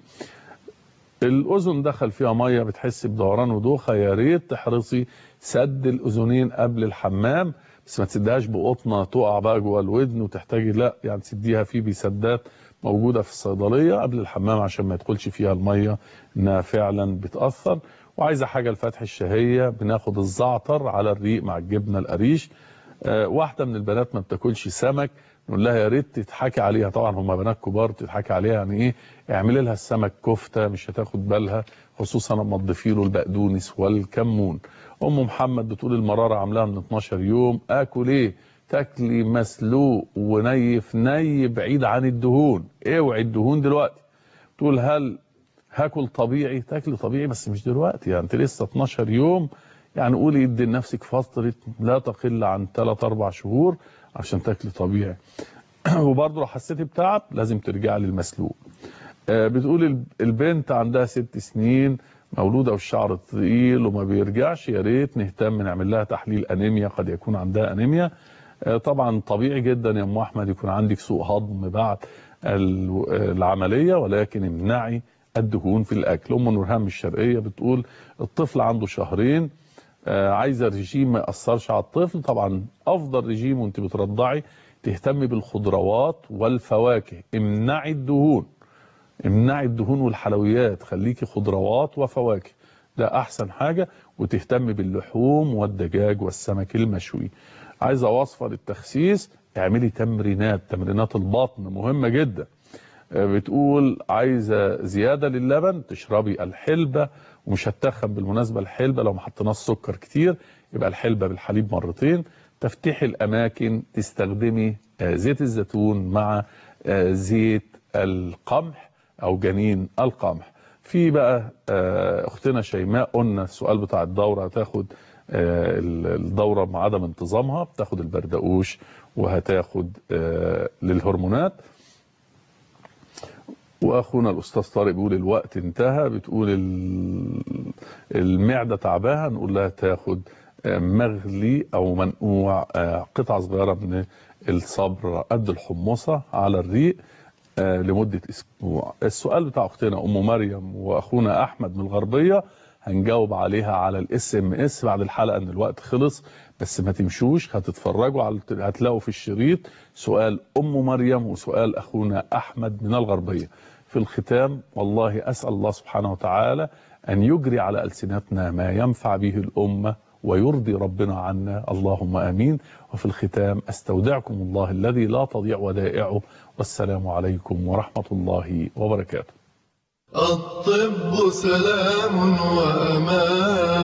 الاذن دخل فيها ميه بتحس بدوران ودوخه يا ريت تحرصي سد الاذنين قبل الحمام بس ما تسدهاش بقطنه تقع بقى جوه الودن وتحتاجي لا يعني تسديها في بيسدات موجوده في الصيدليه قبل الحمام عشان ما يدخلش فيها الميه انها فعلا بتاثر وعايزه حاجه لفتح الشهيه بناخد الزعتر على الريق مع الجبنه القريش آه واحده من البنات ما بتاكلش سمك نقول لها يا ريت تضحكي عليها طبعا هم بنات كبار بتضحكي عليها يعني ايه اعملي لها السمك كفته مش هتاخد بالها خصوصا لما تضيفي له البقدونس والكمون ام محمد بتقول المراره عاملاها من 12 يوم اكل ايه تاكلي مسلوق ونيف ني بعيد عن الدهون اوعي الدهون دلوقتي تقول هل هاكل طبيعي تاكلي طبيعي بس مش دلوقتي يعني انت لسه 12 يوم يعني قولي ادي لنفسك فتره لا تقل عن 3 4 شهور عشان تاكلي طبيعي وبرضه لو حسيتي بتعب لازم ترجعي للمسلوق آه بتقول البنت عندها ست سنين مولوده والشعر تقيل وما بيرجعش يا ريت نهتم نعمل لها تحليل انيميا قد يكون عندها انيميا آه طبعا طبيعي جدا يا ام احمد يكون عندك سوء هضم بعد العمليه ولكن امنعي الدهون في الاكل ام نورهان الشرقيه بتقول الطفل عنده شهرين آه عايزه رجيم ما ياثرش على الطفل طبعا افضل رجيم وانت بترضعي تهتمي بالخضروات والفواكه امنعي الدهون امنعي الدهون والحلويات خليكي خضروات وفواكه ده احسن حاجه وتهتمي باللحوم والدجاج والسمك المشوي عايزه وصفه للتخسيس اعملي تمرينات تمرينات البطن مهمه جدا بتقول عايزه زياده للبن تشربي الحلبه ومش هتخن بالمناسبه الحلبه لو ما حطيناش سكر كتير يبقى الحلبه بالحليب مرتين تفتحي الاماكن تستخدمي زيت الزيتون مع زيت القمح او جنين القمح في بقى اختنا شيماء قلنا السؤال بتاع الدوره هتاخد الدوره مع عدم انتظامها بتاخد البردقوش وهتاخد للهرمونات واخونا الاستاذ طارق بيقول الوقت انتهى بتقول المعده تعباها نقول لها تاخد مغلي او منقوع قطعه صغيره من الصبر قد الحمصه على الريق آه، لمدة أسبوع السؤال بتاع أختنا أم مريم وأخونا أحمد من الغربية هنجاوب عليها على الاس ام اس بعد الحلقة ان الوقت خلص بس ما تمشوش هتتفرجوا على هتلاقوا في الشريط سؤال أم مريم وسؤال أخونا أحمد من الغربية في الختام والله أسأل الله سبحانه وتعالى أن يجري على ألسنتنا ما ينفع به الأمة ويرضي ربنا عنا اللهم آمين وفي الختام أستودعكم الله الذي لا تضيع ودائعه والسلام عليكم ورحمة الله وبركاته الطب سلام وأمان